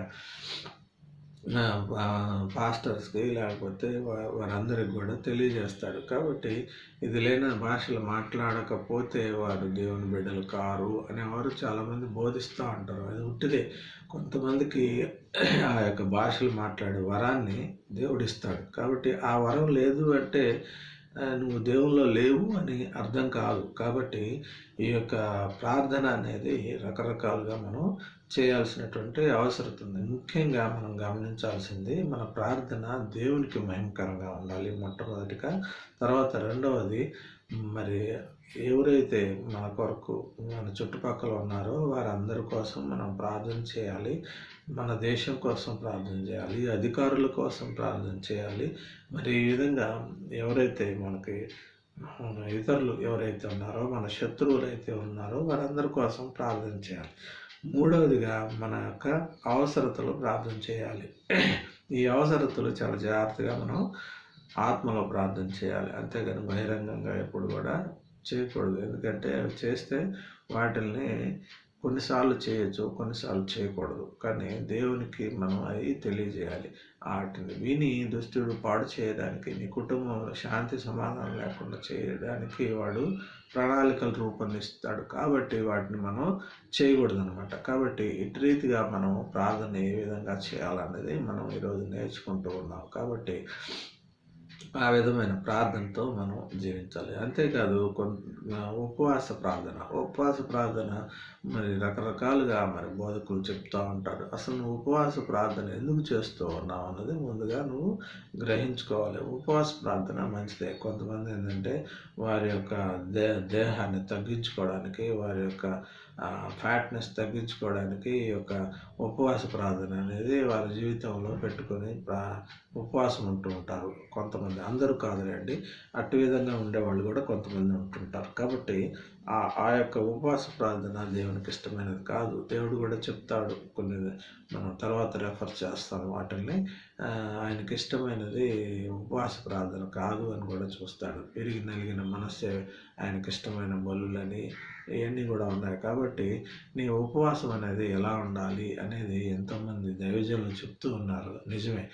ఆ, పా- పాస్టర్స్కి లేకపోతే వా- వారందరికి కూడా తెలియజేస్తాడు కాబట్టి ఇది లేని భాషలు మాట్లాడకపోతే వారు దేవుని బిడ్డలు కారు అనేవారు చాలామంది బోధిస్తూ ఉంటారు అది ఉట్టిదే కొంతమందికి ఆ యొక్క భాషలు మాట్లాడే వరాన్ని దేవుడిస్తాడు కాబట్టి ఆ వరం లేదు అంటే ఆ, నువ్వు దేవుల్లో లేవు అని అర్థం కాదు కాబట్టి ఈ యొక్క ప్రార్థన అనేది రకరకాలుగా మనం చేయాల్సినటువంటి అవసరం ఉంది ముఖ్యంగా మనం గమనించాల్సింది మన ప్రార్థన దేవునికి మహిమకరంగా ఉండాలి మొట్టమొదటిగా తర్వాత రెండవది మరి ఎవరైతే మన కొరకు మన చుట్టుపక్కల ఉన్నారో వారందరి కోసం మనం ప్రార్థన చేయాలి మన దేశం కోసం ప్రార్థన చేయాలి అధికారుల కోసం ప్రార్థన చేయాలి మరి ఈ విధంగా ఎవరైతే మనకి ఇతరులు ఎవరైతే ఉన్నారో మన శత్రువులు అయితే ఉన్నారో వారందరి కోసం ప్రార్థన చేయాలి మూడవదిగా మన యొక్క అవసరతలు ప్రార్థన చేయాలి ఈ అవసరతలు చాలా జాగ్రత్తగా మనం ఆత్మలో ప్రార్థన చేయాలి అంతేగాని బహిరంగంగా ఎప్పుడు కూడా చేయకూడదు ఎందుకంటే అవి చేస్తే వాటిల్ని కొన్నిసార్లు చేయొచ్చు కొన్నిసార్లు చేయకూడదు కానీ దేవునికి మనం అవి తెలియజేయాలి వాటిని విని దుష్టుడు పాడు చేయడానికి నీ కుటుంబంలో శాంతి సమాధానం లేకుండా చేయడానికి వాడు ప్రణాళికలు రూపొందిస్తాడు కాబట్టి వాటిని మనం చేయకూడదు అనమాట కాబట్టి ఇటు రీతిగా మనం ప్రార్థన ఏ విధంగా చేయాలనేది మనం ఈరోజు నేర్చుకుంటూ ఉన్నాం కాబట్టి ఆ విధమైన ప్రార్థనతో మనం జీవించాలి అంతేకాదు కొంత ఉపవాస ప్రార్థన ఉపవాస ప్రార్థన మరి రకరకాలుగా మరి బోధకులు చెప్తూ ఉంటారు అసలు నువ్వు ఉపవాస ప్రార్థన ఎందుకు చేస్తూ ఉన్నావు అన్నది ముందుగా నువ్వు గ్రహించుకోవాలి ఉపవాస ప్రార్థన మంచిదే కొంతమంది ఏంటంటే వారి యొక్క దే దేహాన్ని తగ్గించుకోవడానికి వారి యొక్క ఫ్యాట్నెస్ తగ్గించుకోవడానికి ఈ యొక్క ఉపవాస ప్రార్థన అనేది వారి జీవితంలో పెట్టుకొని ప్రా ఉపవాసం ఉంటూ ఉంటారు కొంతమంది అందరూ కాదులేండి అట్టి విధంగా ఉండేవాళ్ళు కూడా కొంతమంది ఉంటుంటారు కాబట్టి ఆ ఆ యొక్క ఉపవాస ప్రార్థన దేవునికి ఇష్టమైనది కాదు దేవుడు కూడా చెప్తాడు కొన్ని మనం తర్వాత రెఫర్ చేస్తాం వాటిని ఆ, ఆయనకి ఇష్టమైనది ఉపవాస ప్రార్థన కాదు అని కూడా చూస్తాడు విరిగి నలిగిన మనస్సే ఆయనకి ఇష్టమైన బలులని ఇవన్నీ కూడా ఉన్నాయి కాబట్టి నీ ఉపవాసం అనేది ఎలా ఉండాలి అనేది ఎంతోమంది దైవజనులు చెప్తూ ఉన్నారు నిజమే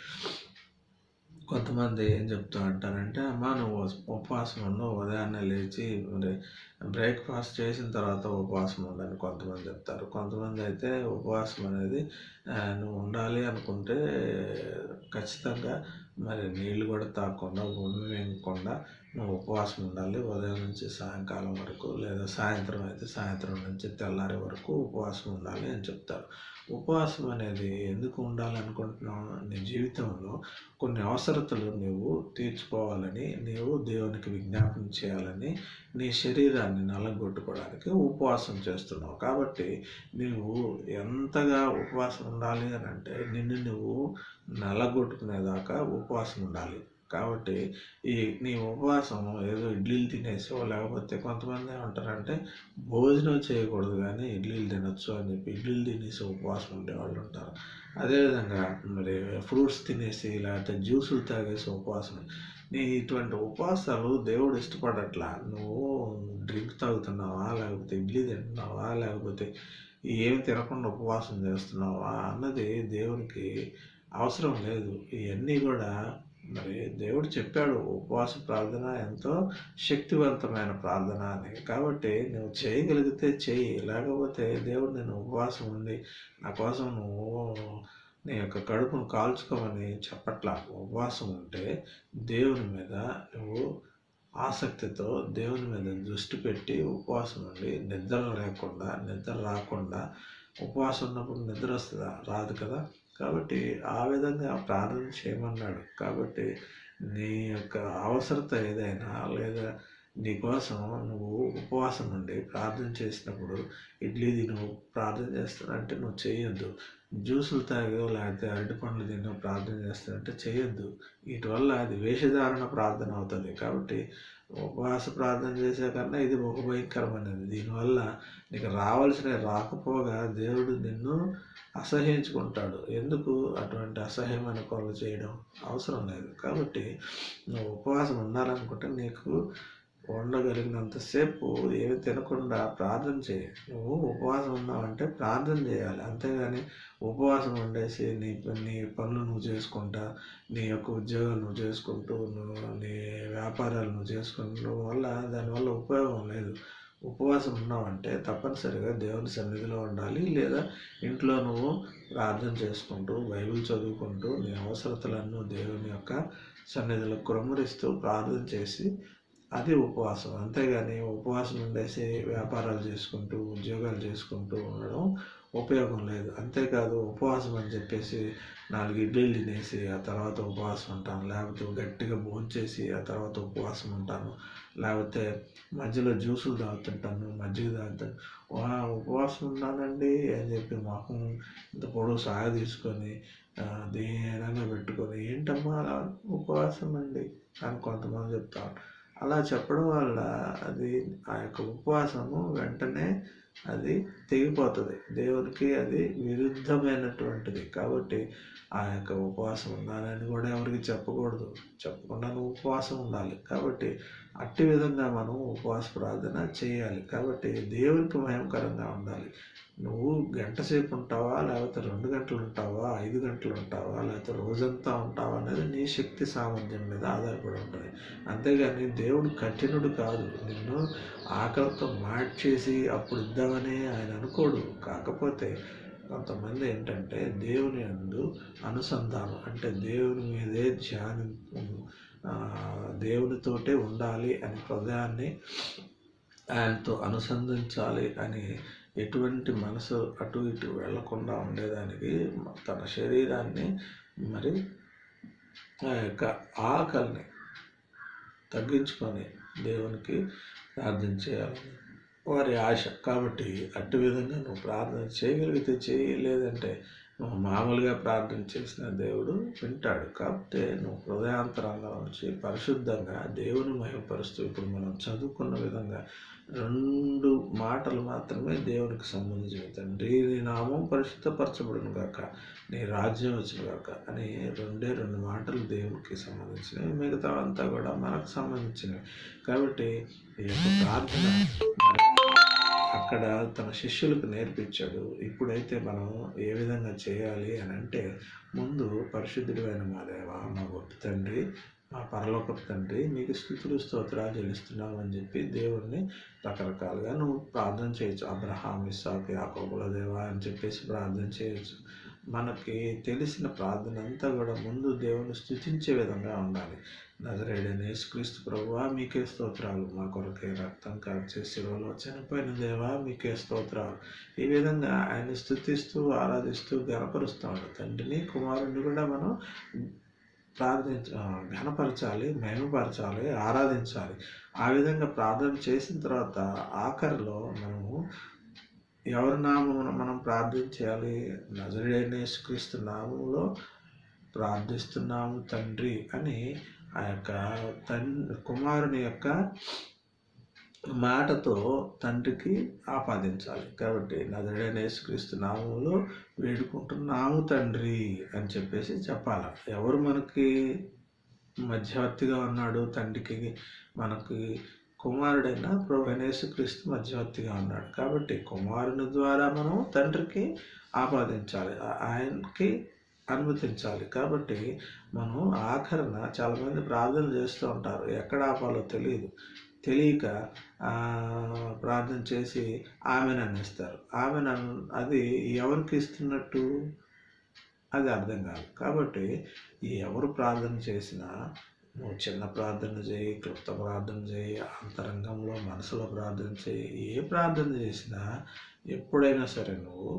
కొంతమంది ఏం చెప్తూ అంటారంటే అమ్మా నువ్వు ఉపవాసం ఉండవు ఉదయాన్నే లేచి మరి బ్రేక్ఫాస్ట్ చేసిన తర్వాత ఉపవాసం ఉండని కొంతమంది చెప్తారు కొంతమంది అయితే ఉపవాసం అనేది ఆ, నువ్వు ఉండాలి అనుకుంటే ఖచ్చితంగా మరి నీళ్ళు కూడా తాగకుండా భూమి వేయకుండా నువ్వు ఉపవాసం ఉండాలి ఉదయం నుంచి సాయంకాలం వరకు లేదా సాయంత్రం అయితే సాయంత్రం నుంచి తెల్లారి వరకు ఉపవాసం ఉండాలి అని చెప్తారు ఉపవాసం అనేది ఎందుకు ఉండాలి అనుకుంటున్నావు నీ జీవితంలో కొన్ని అవసరతలు నువ్వు తీర్చుకోవాలని నీవు దేవునికి విజ్ఞాపన చేయాలని నీ శరీరాన్ని నలగొట్టుకోవడానికి ఉపవాసం చేస్తున్నావు కాబట్టి నీవు ఎంతగా ఉపవాసం ఉండాలి అని అంటే నిన్ను నువ్వు నలగొట్టుకునేదాకా ఉపవాసం ఉండాలి కాబట్టి ఈ నీ ఉపవాసం ఏదో ఇడ్లీలు తినేసో లేకపోతే కొంతమంది ఏమంటారంటే భోజనం చేయకూడదు కానీ ఇడ్లీలు తినొచ్చు అని చెప్పి ఇడ్లీలు తినేసి ఉపవాసం ఉండేవాళ్ళు ఉంటారు అదేవిధంగా మరి ఫ్రూట్స్ తినేసి లేకపోతే జ్యూసులు తాగేసి ఉపవాసం నీ ఇటువంటి ఉపవాసాలు దేవుడు ఇష్టపడట్లా నువ్వు డ్రింక్ తాగుతున్నావా లేకపోతే ఇడ్లీ తింటున్నావా లేకపోతే ఏమి తినకుండా ఉపవాసం చేస్తున్నావా అన్నది దేవునికి అవసరం లేదు ఇవన్నీ కూడా మరి దేవుడు చెప్పాడు ఉపవాస ప్రార్థన ఎంతో శక్తివంతమైన ప్రార్థన అని కాబట్టి నువ్వు చేయగలిగితే చెయ్యి లేకపోతే దేవుడు నేను ఉపవాసం ఉండి నా కోసం నువ్వు నీ యొక్క కడుపును కాల్చుకోమని చెప్పట్లా ఉపవాసం ఉంటే దేవుని మీద నువ్వు ఆసక్తితో దేవుని మీద దృష్టి పెట్టి ఉపవాసం ఉండి నిద్ర లేకుండా నిద్ర రాకుండా ఉపవాసం ఉన్నప్పుడు నిద్ర వస్తుందా రాదు కదా కాబట్టి ఆ విధంగా ప్రార్థన చేయమన్నాడు కాబట్టి నీ యొక్క అవసరత ఏదైనా లేదా నీ కోసం నువ్వు ఉపవాసం ఉండి ప్రార్థన చేసినప్పుడు ఇడ్లీ తిను ప్రార్థన చేస్తానంటే నువ్వు చేయొద్దు జ్యూసులు తాగో లేకపోతే అరటి పండ్లు తినో ప్రార్థన చేస్తానంటే చేయొద్దు వీటి వల్ల అది వేషధారణ ప్రార్థన అవుతుంది కాబట్టి ఉపవాస ప్రార్థన చేసే కన్నా ఇది ఒక భయంకరమైనది దీనివల్ల నీకు రావాల్సిన రాకపోగా దేవుడు నిన్ను అసహ్యించుకుంటాడు ఎందుకు అటువంటి అసహ్యమైన పనులు చేయడం అవసరం లేదు కాబట్టి నువ్వు ఉపవాసం ఉండాలనుకుంటే నీకు ఉండగలిగినంతసేపు ఏమి తినకుండా ప్రార్థన చేయి నువ్వు ఉపవాసం ఉన్నావంటే ప్రార్థన చేయాలి అంతేగాని ఉపవాసం ఉండేసి నీ నీ పనులు నువ్వు చేసుకుంటా నీ యొక్క ఉద్యోగాలు నువ్వు చేసుకుంటూ నువ్వు నీ వ్యాపారాలు నువ్వు చేసుకుంటూ వల్ల దానివల్ల ఉపయోగం లేదు ఉపవాసం ఉన్నావంటే తప్పనిసరిగా దేవుని సన్నిధిలో ఉండాలి లేదా ఇంట్లో నువ్వు ప్రార్థన చేసుకుంటూ బైబిల్ చదువుకుంటూ నీ అవసరతలను దేవుని యొక్క సన్నిధిలో కురమరిస్తూ ప్రార్థన చేసి అది ఉపవాసం అంతేగాని ఉపవాసం ఉండేసి వ్యాపారాలు చేసుకుంటూ ఉద్యోగాలు చేసుకుంటూ ఉండడం ఉపయోగం లేదు అంతేకాదు ఉపవాసం అని చెప్పేసి నాలుగు ఇడ్లీలు తినేసి ఆ తర్వాత ఉపవాసం ఉంటాను లేకపోతే గట్టిగా భోంచేసి ఆ తర్వాత ఉపవాసం ఉంటాను లేకపోతే మధ్యలో జ్యూసులు తాగుతుంటాను మజ్జిగ తాగుతాను వా ఉపవాసం ఉన్నానండి అని చెప్పి మొహం ఇంత పొడవు సాగ తీసుకొని ఆ, దీనంగా పెట్టుకొని ఏంటమ్మా అలా ఉపవాసం అండి అని కొంతమంది చెప్తారు అలా చెప్పడం వల్ల అది ఆ యొక్క ఉపవాసము వెంటనే అది తెగిపోతుంది దేవునికి అది విరుద్ధమైనటువంటిది కాబట్టి ఆ యొక్క ఉపవాసం ఉండాలని కూడా ఎవరికి చెప్పకూడదు చెప్పకుండా నువ్వు ఉపవాసం ఉండాలి కాబట్టి అట్టి విధంగా మనం ఉపవాస ప్రార్థన చేయాలి కాబట్టి దేవునికి భయంకరంగా ఉండాలి నువ్వు గంట సేపు ఉంటావా లేకపోతే రెండు గంటలు ఉంటావా ఐదు గంటలు ఉంటావా లేకపోతే రోజంతా ఉంటావా అనేది నీ శక్తి సామర్థ్యం మీద ఆధారపడి ఉంటుంది అంతేగాని దేవుడు కఠినుడు కాదు నిన్ను ఆకలితో మార్చేసి అప్పుడు ఇద్దామని ఆయన అనుకోడు కాకపోతే కొంతమంది ఏంటంటే దేవుని అందు అనుసంధానం అంటే దేవుని మీదే ధ్యానం ఆ, దేవునితోటే ఉండాలి అని హృదయాన్ని ఆయనతో అనుసంధించాలి అని ఎటువంటి మనసు అటు ఇటు వెళ్లకుండా ఉండేదానికి తన శరీరాన్ని మరి ఆ యొక్క ఆకలిని తగ్గించుకొని దేవునికి ప్రార్థన చేయాలి వారి ఆశ కాబట్టి అట్టి విధంగా నువ్వు ప్రార్థన చేయగలిగితే చేయి లేదంటే నువ్వు మామూలుగా ప్రార్థన చేసిన దేవుడు వింటాడు కాబట్టి నువ్వు హృదయాంతరంగా నుంచి పరిశుద్ధంగా దేవుని మహిమపరుస్తూ ఇప్పుడు మనం చదువుకున్న విధంగా రెండు మాటలు మాత్రమే దేవునికి సంబంధించినవి తండ్రి నీ నామం పరిశుద్ధపరచబడును గాక నీ రాజ్యం వచ్చును గాక అని రెండే రెండు మాటలు దేవునికి సంబంధించినవి మిగతా అంతా కూడా మనకు సంబంధించినవి కాబట్టి ఈ యొక్క ప్రార్థన మరి అక్కడ తన శిష్యులకు నేర్పించాడు ఇప్పుడైతే మనం ఏ విధంగా చేయాలి అని అంటే ముందు పరిశుద్ధుడైన మా దేవ మా గొప్ప తండ్రి మా పరలోకపు తండ్రి మీకు స్థుతులు స్తోత్రాలు చెల్లిస్తున్నాము అని చెప్పి దేవుణ్ణి రకరకాలుగా నువ్వు ప్రార్థన చేయొచ్చు అబ్రహాం ఇస్సాక్ యాకోబుల దేవా అని చెప్పేసి ప్రార్థన చేయొచ్చు మనకి తెలిసిన ప్రార్థన అంతా కూడా ముందు దేవుని స్థుతించే విధంగా ఉండాలి నజరేడని యేసుక్రీస్తు ప్రభువా మీకే స్తోత్రాలు మా కొరకే రక్తం కార్చే శిలువలో చనిపోయిన దేవా మీకే స్తోత్రాలు ఈ విధంగా ఆయన స్థుతిస్తూ ఆరాధిస్తూ గణపరుస్తాడు తండ్రిని కుమారుడిని కూడా మనం ప్రార్థించ ఆ, ఘనపరచాలి మహిమపరచాలి ఆరాధించాలి ఆ విధంగా ప్రార్థన చేసిన తర్వాత ఆఖరిలో మనము ఎవరి నామమున మనం ప్రార్థన చేయాలి నజరేడైన యేసుక్రీస్తు నామంలో ప్రార్థిస్తున్నాము తండ్రి అని ఆ యొక్క తన్ కుమారుని యొక్క మాటతో తండ్రికి ఆపాదించాలి కాబట్టి నజరేడైన యేసుక్రీస్తు నామంలో వేడుకుంటున్నాము తండ్రి అని చెప్పేసి చెప్పాలి ఎవరు మనకి మధ్యవర్తిగా ఉన్నాడు తండ్రికి మనకి కుమారుడైన ప్రభు యేసుక్రీస్తు మధ్యవర్తిగా ఉన్నాడు కాబట్టి కుమారుని ద్వారా మనం తండ్రికి ఆపాదించాలి ఆ- ఆయనకి అనుమతించాలి కాబట్టి మనం ఆఖరణ చాలామంది ప్రార్థన చేస్తూ ఉంటారు ఎక్కడ ఆపాలో తెలియదు తెలియక ఆ, ప్రార్థన చేసి ఆమెను అనేస్తారు ఆమెను అన్- అది ఎవరికి ఇస్తున్నట్టు అది అర్థం కాదు కాబట్టి ఈ ఎవరు ప్రార్థన చేసినా నువ్వు చిన్న ప్రార్థన చేయి క్లుప్త ప్రార్థన చేయి అంతరంగంలో మనసులో ప్రార్థన చేయి ఏ ప్రార్థన చేసినా ఎప్పుడైనా సరే నువ్వు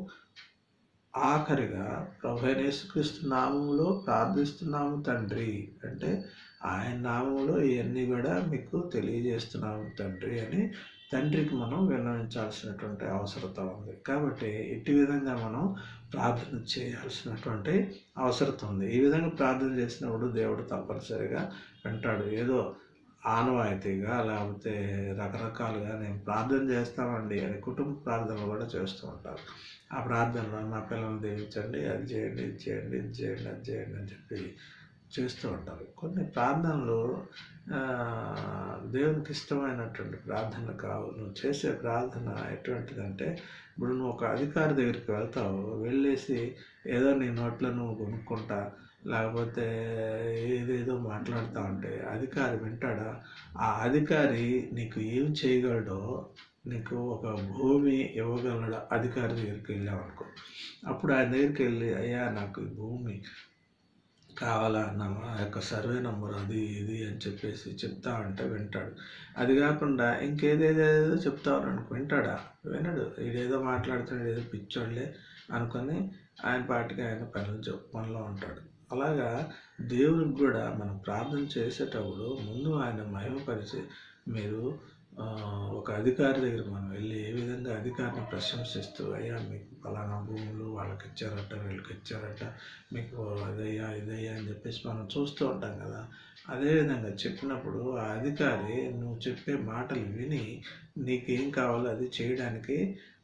ఆఖరిగా ప్రభు అయిన యేసుక్రీస్తు నామంలో ప్రార్థిస్తున్నాము తండ్రి అంటే ఆయన నామంలో ఇవన్నీ కూడా మీకు తెలియజేస్తున్నాము తండ్రి అని తండ్రికి మనం విన్నవించాల్సినటువంటి అవసరత ఉంది కాబట్టి ఇట్టి విధంగా మనం ప్రార్థన చేయాల్సినటువంటి అవసరం ఉంది ఈ విధంగా ప్రార్థన చేసినప్పుడు దేవుడు తప్పనిసరిగా వింటాడు ఏదో ఆనవాయితీగా లేకపోతే రకరకాలుగా నేను ప్రార్థన చేస్తామండి అని కుటుంబ ప్రార్థనలు కూడా చేస్తూ ఉంటారు ఆ ప్రార్థనలో మా పిల్లల్ని దీవించండి అది చేయండి ఇది చేయండి ఇది చేయండి అది చేయండి అని చెప్పి చేస్తూ ఉంటారు కొన్ని ప్రార్థనలు ఆ, దేవునికి ఇష్టమైనటువంటి ప్రార్థనలు కావు నువ్వు చేసే ప్రార్థన ఎటువంటిదంటే ఇప్పుడు నువ్వు ఒక అధికారి దగ్గరికి వెళ్తావు వెళ్ళేసి ఏదో నీ నోట్లో నువ్వు కొనుక్కుంటా లేకపోతే ఏదేదో మాట్లాడుతూ ఉంటే అధికారి వింటాడా ఆ అధికారి నీకు ఏం చేయగలడో నీకు ఒక భూమి ఇవ్వగలడు అధికారి దగ్గరికి వెళ్ళావు అనుకో అప్పుడు ఆయన దగ్గరికి వెళ్ళి అయ్యా నాకు ఈ భూమి కావాలా నా యొక్క సర్వే నంబర్ అది ఇది అని చెప్పేసి చెప్తా అంటే వింటాడు అది కాకుండా ఇంకేదేదేదో చెప్తావు అనుకో వింటాడా వినడు ఇదేదో మాట్లాడుతున్నాడు ఏదో పిచ్చోళ్ళే అనుకొని ఆయన పాటికి ఆయన పనులు చెప్ పనిలో ఉంటాడు అలాగా దేవునికి కూడా మనం ప్రార్థన చేసేటప్పుడు ముందు ఆయన మహిమపరిచి మీరు ఆ, ఒక అధికారి దగ్గర మనం వెళ్ళి ఏ విధంగా అధికారిని ప్రశంసిస్తూ అయ్యా మీకు ఫలానా భూములు వాళ్ళకి ఇచ్చారట వీళ్ళకి ఇచ్చారట మీకు అదయ్యా ఇదయ్యా అని చెప్పేసి మనం చూస్తూ ఉంటాం కదా అదేవిధంగా చెప్పినప్పుడు ఆ అధికారి నువ్వు చెప్పే మాటలు విని నీకేం కావాలో అది చేయడానికి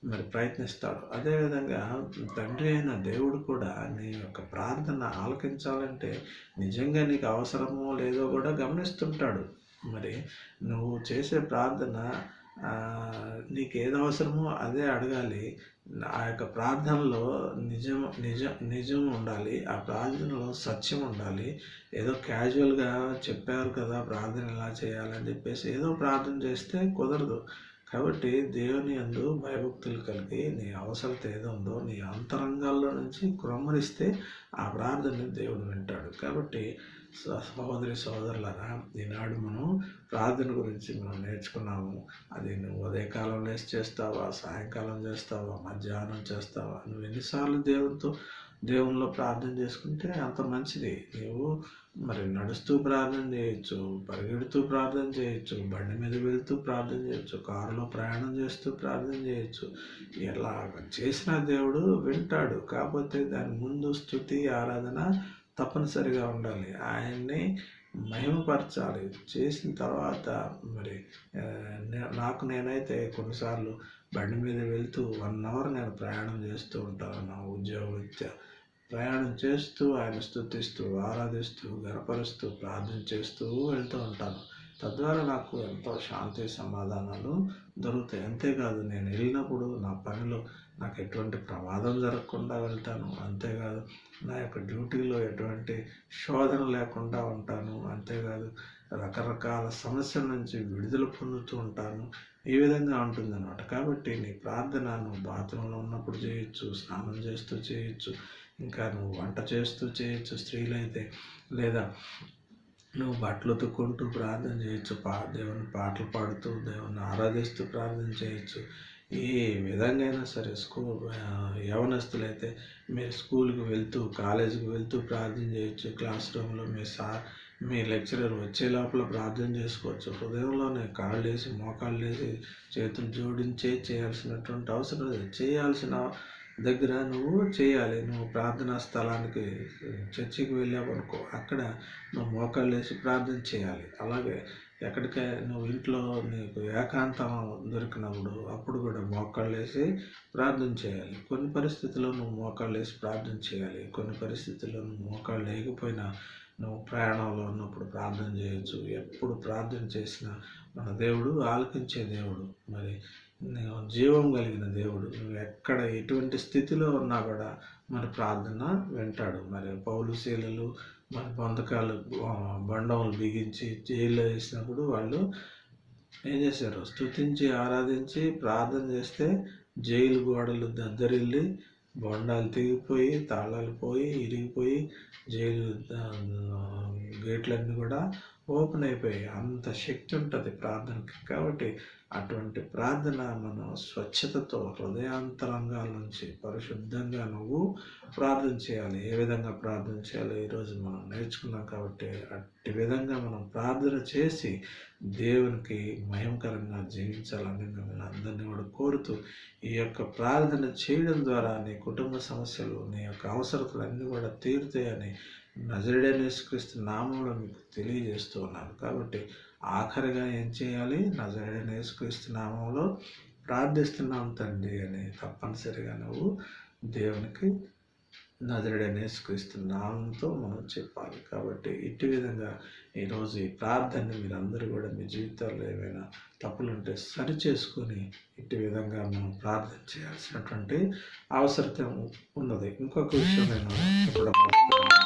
మరి ప్రయత్నిస్తాడు అదేవిధంగా తండ్రి అయిన దేవుడు కూడా నీ యొక్క ప్రార్థన ఆలకించాలంటే నిజంగా నీకు అవసరమో లేదో కూడా గమనిస్తుంటాడు మరి నువ్వు చేసే ప్రార్థన ఆ, నీకు ఏది అవసరమో అదే అడగాలి ఆ యొక్క ప్రార్థనలో నిజం నిజం నిజం ఉండాలి ఆ ప్రార్థనలో సత్యం ఉండాలి ఏదో క్యాజువల్గా చెప్పారు కదా ప్రార్థన ఎలా చేయాలని చెప్పేసి ఏదో ప్రార్థన చేస్తే కుదరదు కాబట్టి దేవుని యందు భయభక్తులు కలిగి నీ అవసరత ఏదో ఉందో నీ అంతరంగాల్లో నుంచి క్రమరిస్తే ఆ ప్రార్థనని దేవుడు వింటాడు కాబట్టి స- సహోదరి సహోదరులారా ఈనాడు మనం ప్రార్థన గురించి మనం నేర్చుకున్నాము అది నువ్వు ఉదయకాలం లేచి చేస్తావా సాయంకాలం చేస్తావా మధ్యాహ్నం చేస్తావా నువ్వు ఎన్నిసార్లు దేవునితో దేవునిలో ప్రార్థన చేసుకుంటే అంత మంచిది నీవు మరి నడుస్తూ ప్రార్థన చేయొచ్చు పరిగెడుతూ ప్రార్థన చేయొచ్చు బండి మీద వెళ్తూ ప్రార్థన చేయొచ్చు కారులో ప్రయాణం చేస్తూ ప్రార్థన చేయొచ్చు ఎలా చేసిన దేవుడు వింటాడు కాకపోతే దాని ముందు స్థుతి ఆరాధన తప్పనిసరిగా ఉండాలి ఆయన్ని మహిమపరచాలి చేసిన తర్వాత మరి ఆ, నే- నాకు నేనైతే కొన్నిసార్లు బండి మీద వెళ్తూ వన్ అవర్ నేను ప్రయాణం చేస్తూ ఉంటాను నా ఉద్యోగరీత్యా ప్రయాణం చేస్తూ ఆయన స్తుతిస్తూ ఆరాధిస్తూ గనపరుస్తూ ప్రార్థన చేస్తూ వెళ్తూ ఉంటాను తద్వారా నాకు ఎంతో శాంతి సమాధానాలు దొరుకుతాయి అంతేకాదు నేను వెళ్ళినప్పుడు నా పనిలో నాకు ఎటువంటి ప్రమాదం జరగకుండా వెళ్తాను అంతేకాదు నా యొక్క డ్యూటీలో ఎటువంటి శోధన లేకుండా ఉంటాను అంతేకాదు రకరకాల సమస్యల నుంచి విడుదల పొందుతూ ఉంటాను ఈ విధంగా ఉంటుందన్నమాట కాబట్టి నీ ప్రార్థన నువ్వు బాత్రూంలో ఉన్నప్పుడు చేయొచ్చు స్నానం చేస్తూ చేయొచ్చు ఇంకా నువ్వు వంట చేస్తూ చేయొచ్చు స్త్రీలైతే లేదా నువ్వు బట్టలు ఉతుక్కుంటూ ప్రార్థన చేయొచ్చు పా దేవుని పాటలు పాడుతూ దేవుని ఆరాధిస్తూ ప్రార్థన చేయొచ్చు ఏ విధంగా అయినా సరే స్కూల్ యవనస్తులైతే మీరు స్కూల్కి వెళ్తూ కాలేజీకి వెళ్తూ ప్రార్థన చేయొచ్చు క్లాస్ రూమ్లో మీ సార్ మీ లెక్చరర్ వచ్చే లోపల ప్రార్థన చేసుకోవచ్చు హృదయంలోనే కాళ్ళు వేసి మోకాళ్ళు వేసి చేతులు జోడించే చేయాల్సినటువంటి అవసరం లేదు చేయాల్సిన దగ్గర నువ్వు చేయాలి నువ్వు ప్రార్థనా స్థలానికి చర్చికి వెళ్ళావు అనుకో అక్కడ నువ్వు మోకాళ్ళు వేసి ప్రార్థన చేయాలి అలాగే ఎక్కడికే నువ్వు ఇంట్లో నీకు ఏకాంతం దొరికినప్పుడు అప్పుడు కూడా మోకాళ్ళు వేసి ప్రార్థన చేయాలి కొన్ని పరిస్థితుల్లో నువ్వు మోకాళ్ళు వేసి ప్రార్థన చేయాలి కొన్ని పరిస్థితుల్లో నువ్వు మోకాళ్ళు లేకపోయినా నువ్వు ప్రయాణంలో ఉన్నప్పుడు ప్రార్థన చేయొచ్చు ఎప్పుడు ప్రార్థన చేసినా మన దేవుడు ఆలకించే దేవుడు మరి నువ్వు జీవం కలిగిన దేవుడు నువ్వు ఎక్కడ ఎటువంటి స్థితిలో ఉన్నా కూడా మరి ప్రార్థన వింటాడు మరి పౌలు శీలలు మరి బంధకాలు ఆ, బండములు బిగించి జైల్లో వేసినప్పుడు వాళ్ళు ఏం చేశారు స్తుతించి ఆరాధించి ప్రార్థన చేస్తే జైలు గోడలు దద్దరిల్లి బొండాలు తెగిపోయి తాళాలు పోయి ఇరిగిపోయి జైలు ఆ, గేట్లన్నీ కూడా ఓపెన్ అయిపోయాయి అంత శక్తి ఉంటుంది ప్రార్థనకి కాబట్టి అటువంటి ప్రార్థన మనం స్వచ్ఛతతో హృదయాంతరంగాల నుంచి పరిశుద్ధంగా నువ్వు ప్రార్థన చేయాలి ఏ విధంగా ప్రార్థన చేయాలో ఈరోజు మనం నేర్చుకున్నాం కాబట్టి అట్టి విధంగా మనం ప్రార్థన చేసి దేవునికి మహిమకరంగా జీవించాలని మిమ్మల్ని అందరినీ కూడా కోరుతూ ఈ యొక్క ప్రార్థన చేయడం ద్వారా నీ కుటుంబ సమస్యలు నీ యొక్క అవసరతలన్నీ కూడా తీరుతాయని నజరుడనేసుక్రీస్తు నామంలో మీకు తెలియజేస్తూ ఉన్నాను కాబట్టి ఆఖరిగా ఏం చేయాలి నజరుడనేసుక్రీస్తు నామంలో ప్రార్థిస్తున్నాం తండ్రి అని తప్పనిసరిగా నువ్వు దేవునికి నజరుడనేసుక్రీస్తు నామంతో మనం చెప్పాలి కాబట్టి ఇట్టి విధంగా ఈరోజు ఈ ప్రార్థనని మీరందరూ కూడా మీ జీవితాల్లో ఏమైనా తప్పులుంటే సరి చేసుకొని ఇట్టి విధంగా మనం ప్రార్థన చేయాల్సినటువంటి అవసరం ఉన్నది ఇంకొక విషయం నేను చెప్పడం మర్చిపోయాను.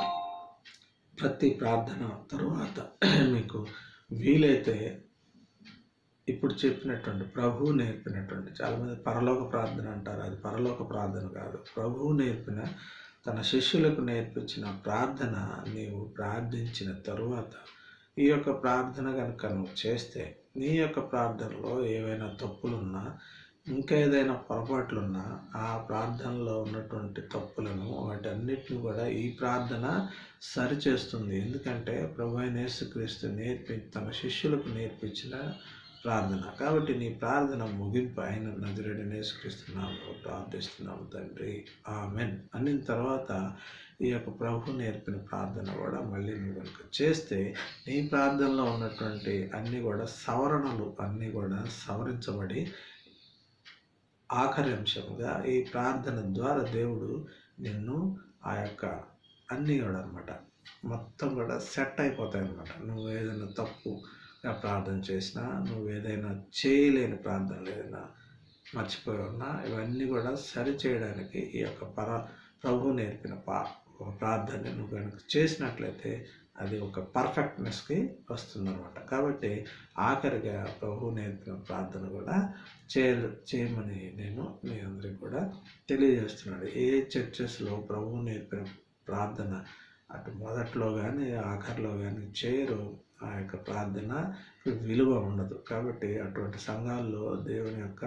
ప్రతి ప్రార్థన తరువాత మీకు వీలైతే ఇప్పుడు చెప్పినటువంటి ప్రభువు నేర్పినటువంటి చాలామంది పరలోక ప్రార్థన అంటారు అది పరలోక ప్రార్థన కాదు ప్రభువు నేర్పిన తన శిష్యులకు నేర్పించిన ప్రార్థన నీవు ప్రార్థించిన తరువాత ఈ యొక్క ప్రార్థన కనుక నువ్వు చేస్తే నీ యొక్క ప్రార్థనలో ఏవైనా తప్పులున్నా ఇంకా ఏదైనా పొరపాట్లున్నా ఆ ప్రార్థనలో ఉన్నటువంటి తప్పులను వాటన్నిటిని కూడా ఈ ప్రార్థన సరిచేస్తుంది ఎందుకంటే ప్రభు అయిన యేసుక్రీస్తు నేర్పి తన శిష్యులకు నేర్పించిన ప్రార్థన కాబట్టి నీ ప్రార్థన ముగింపు అయిన నజరేడు నేర్చుక్రిస్తున్నాము ప్రార్థిస్తున్నాము తండ్రి ఆమెన్ అనిన తర్వాత ఈ యొక్క ప్రభు నేర్పిన ప్రార్థన కూడా మళ్ళీ నువ్వు కనుక చేస్తే నీ ప్రార్థనలో ఉన్నటువంటి అన్నీ కూడా సవరణలు అన్నీ కూడా సవరించబడి ఆఖరి అంశంగా ఈ ప్రార్థన ద్వారా దేవుడు నిన్ను ఆ యొక్క అన్నీ కూడా అనమాట మొత్తం కూడా సెట్ అయిపోతాయి అనమాట నువ్వు ఏదైనా తప్పుగా ప్రార్థన చేసినా నువ్వు ఏదైనా చేయలేని ప్రార్థనలు ఏదైనా మర్చిపోయి ఉన్నా ఇవన్నీ కూడా సరి చేయడానికి ఈ యొక్క పర ప్రభు నేర్పిన పా ప్రార్థన నువ్వు కనుక చేసినట్లయితే అది ఒక పర్ఫెక్ట్నెస్కి వస్తుందన్నమాట కాబట్టి ఆఖరిగా ప్రభు నేర్పిన ప్రార్థన కూడా చేయ చేయమని నేను మీ అందరికి కూడా తెలియజేస్తున్నాడు ఏ చర్చెస్లో ప్రభు నేర్పిన ప్రార్థన అటు మొదట్లో కానీ ఆఖరిలో కానీ చేయరు ఆ యొక్క ప్రార్థన విలువ ఉండదు కాబట్టి అటువంటి సంఘాల్లో దేవుని యొక్క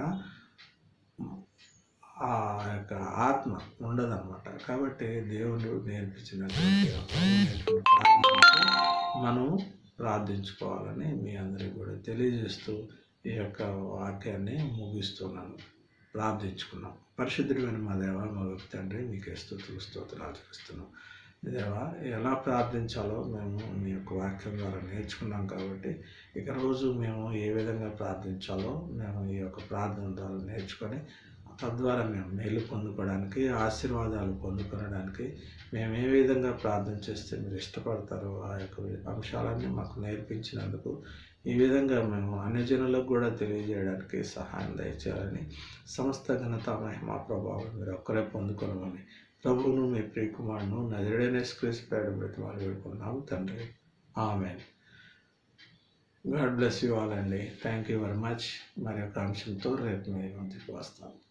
ఆ యొక్క ఆత్మ ఉండదన్నమాట కాబట్టి దేవుడు నేర్పించినటువంటి ఆ ప్రభు నేర్పిన ప్రార్థనకు మనం ప్రార్థించుకోవాలని మీ అందరికీ కూడా తెలియజేస్తూ ఈ యొక్క వాక్యాన్ని ముగిస్తున్నాను ప్రార్థించుకున్నాం పరిశుద్ధుడైన మా దేవ మా గొప్ప తండ్రి మీకే స్థుతులు స్తోత్రాలు చేస్తున్నాం దేవా ఎలా ప్రార్థించాలో మేము మీ యొక్క వాక్యం ద్వారా నేర్చుకున్నాం కాబట్టి ఇక రోజు మేము ఏ విధంగా ప్రార్థించాలో మేము ఈ యొక్క ప్రార్థన ద్వారా నేర్చుకొని తద్వారా మేము మేలు పొందుకోవడానికి ఆశీర్వాదాలు పొందుకోవడానికి మేము ఏ విధంగా ప్రార్థన చేస్తే మీరు ఇష్టపడతారో ఆ యొక్క అంశాలన్నీ మాకు నేర్పించినందుకు ఈ విధంగా మేము అన్యజనులకు కూడా తెలియజేయడానికి సహాయం దయచేయాలని సమస్త ఘనత మహిమా ప్రభావం మీరు ఒక్కరే పొందుకోవమని ప్రభువును మీ ప్రియకుమారును నజరేడైన స్క్రీస్ పేడ బ్రతిమాలు వేడుకున్నాం తండ్రి ఆమె గాడ్ బ్లెస్ యూ ఆల్ అండి థ్యాంక్ యూ వెరీ మచ్ మరి యొక్క అంశంతో రేపు మీ ముందుకు వస్తాను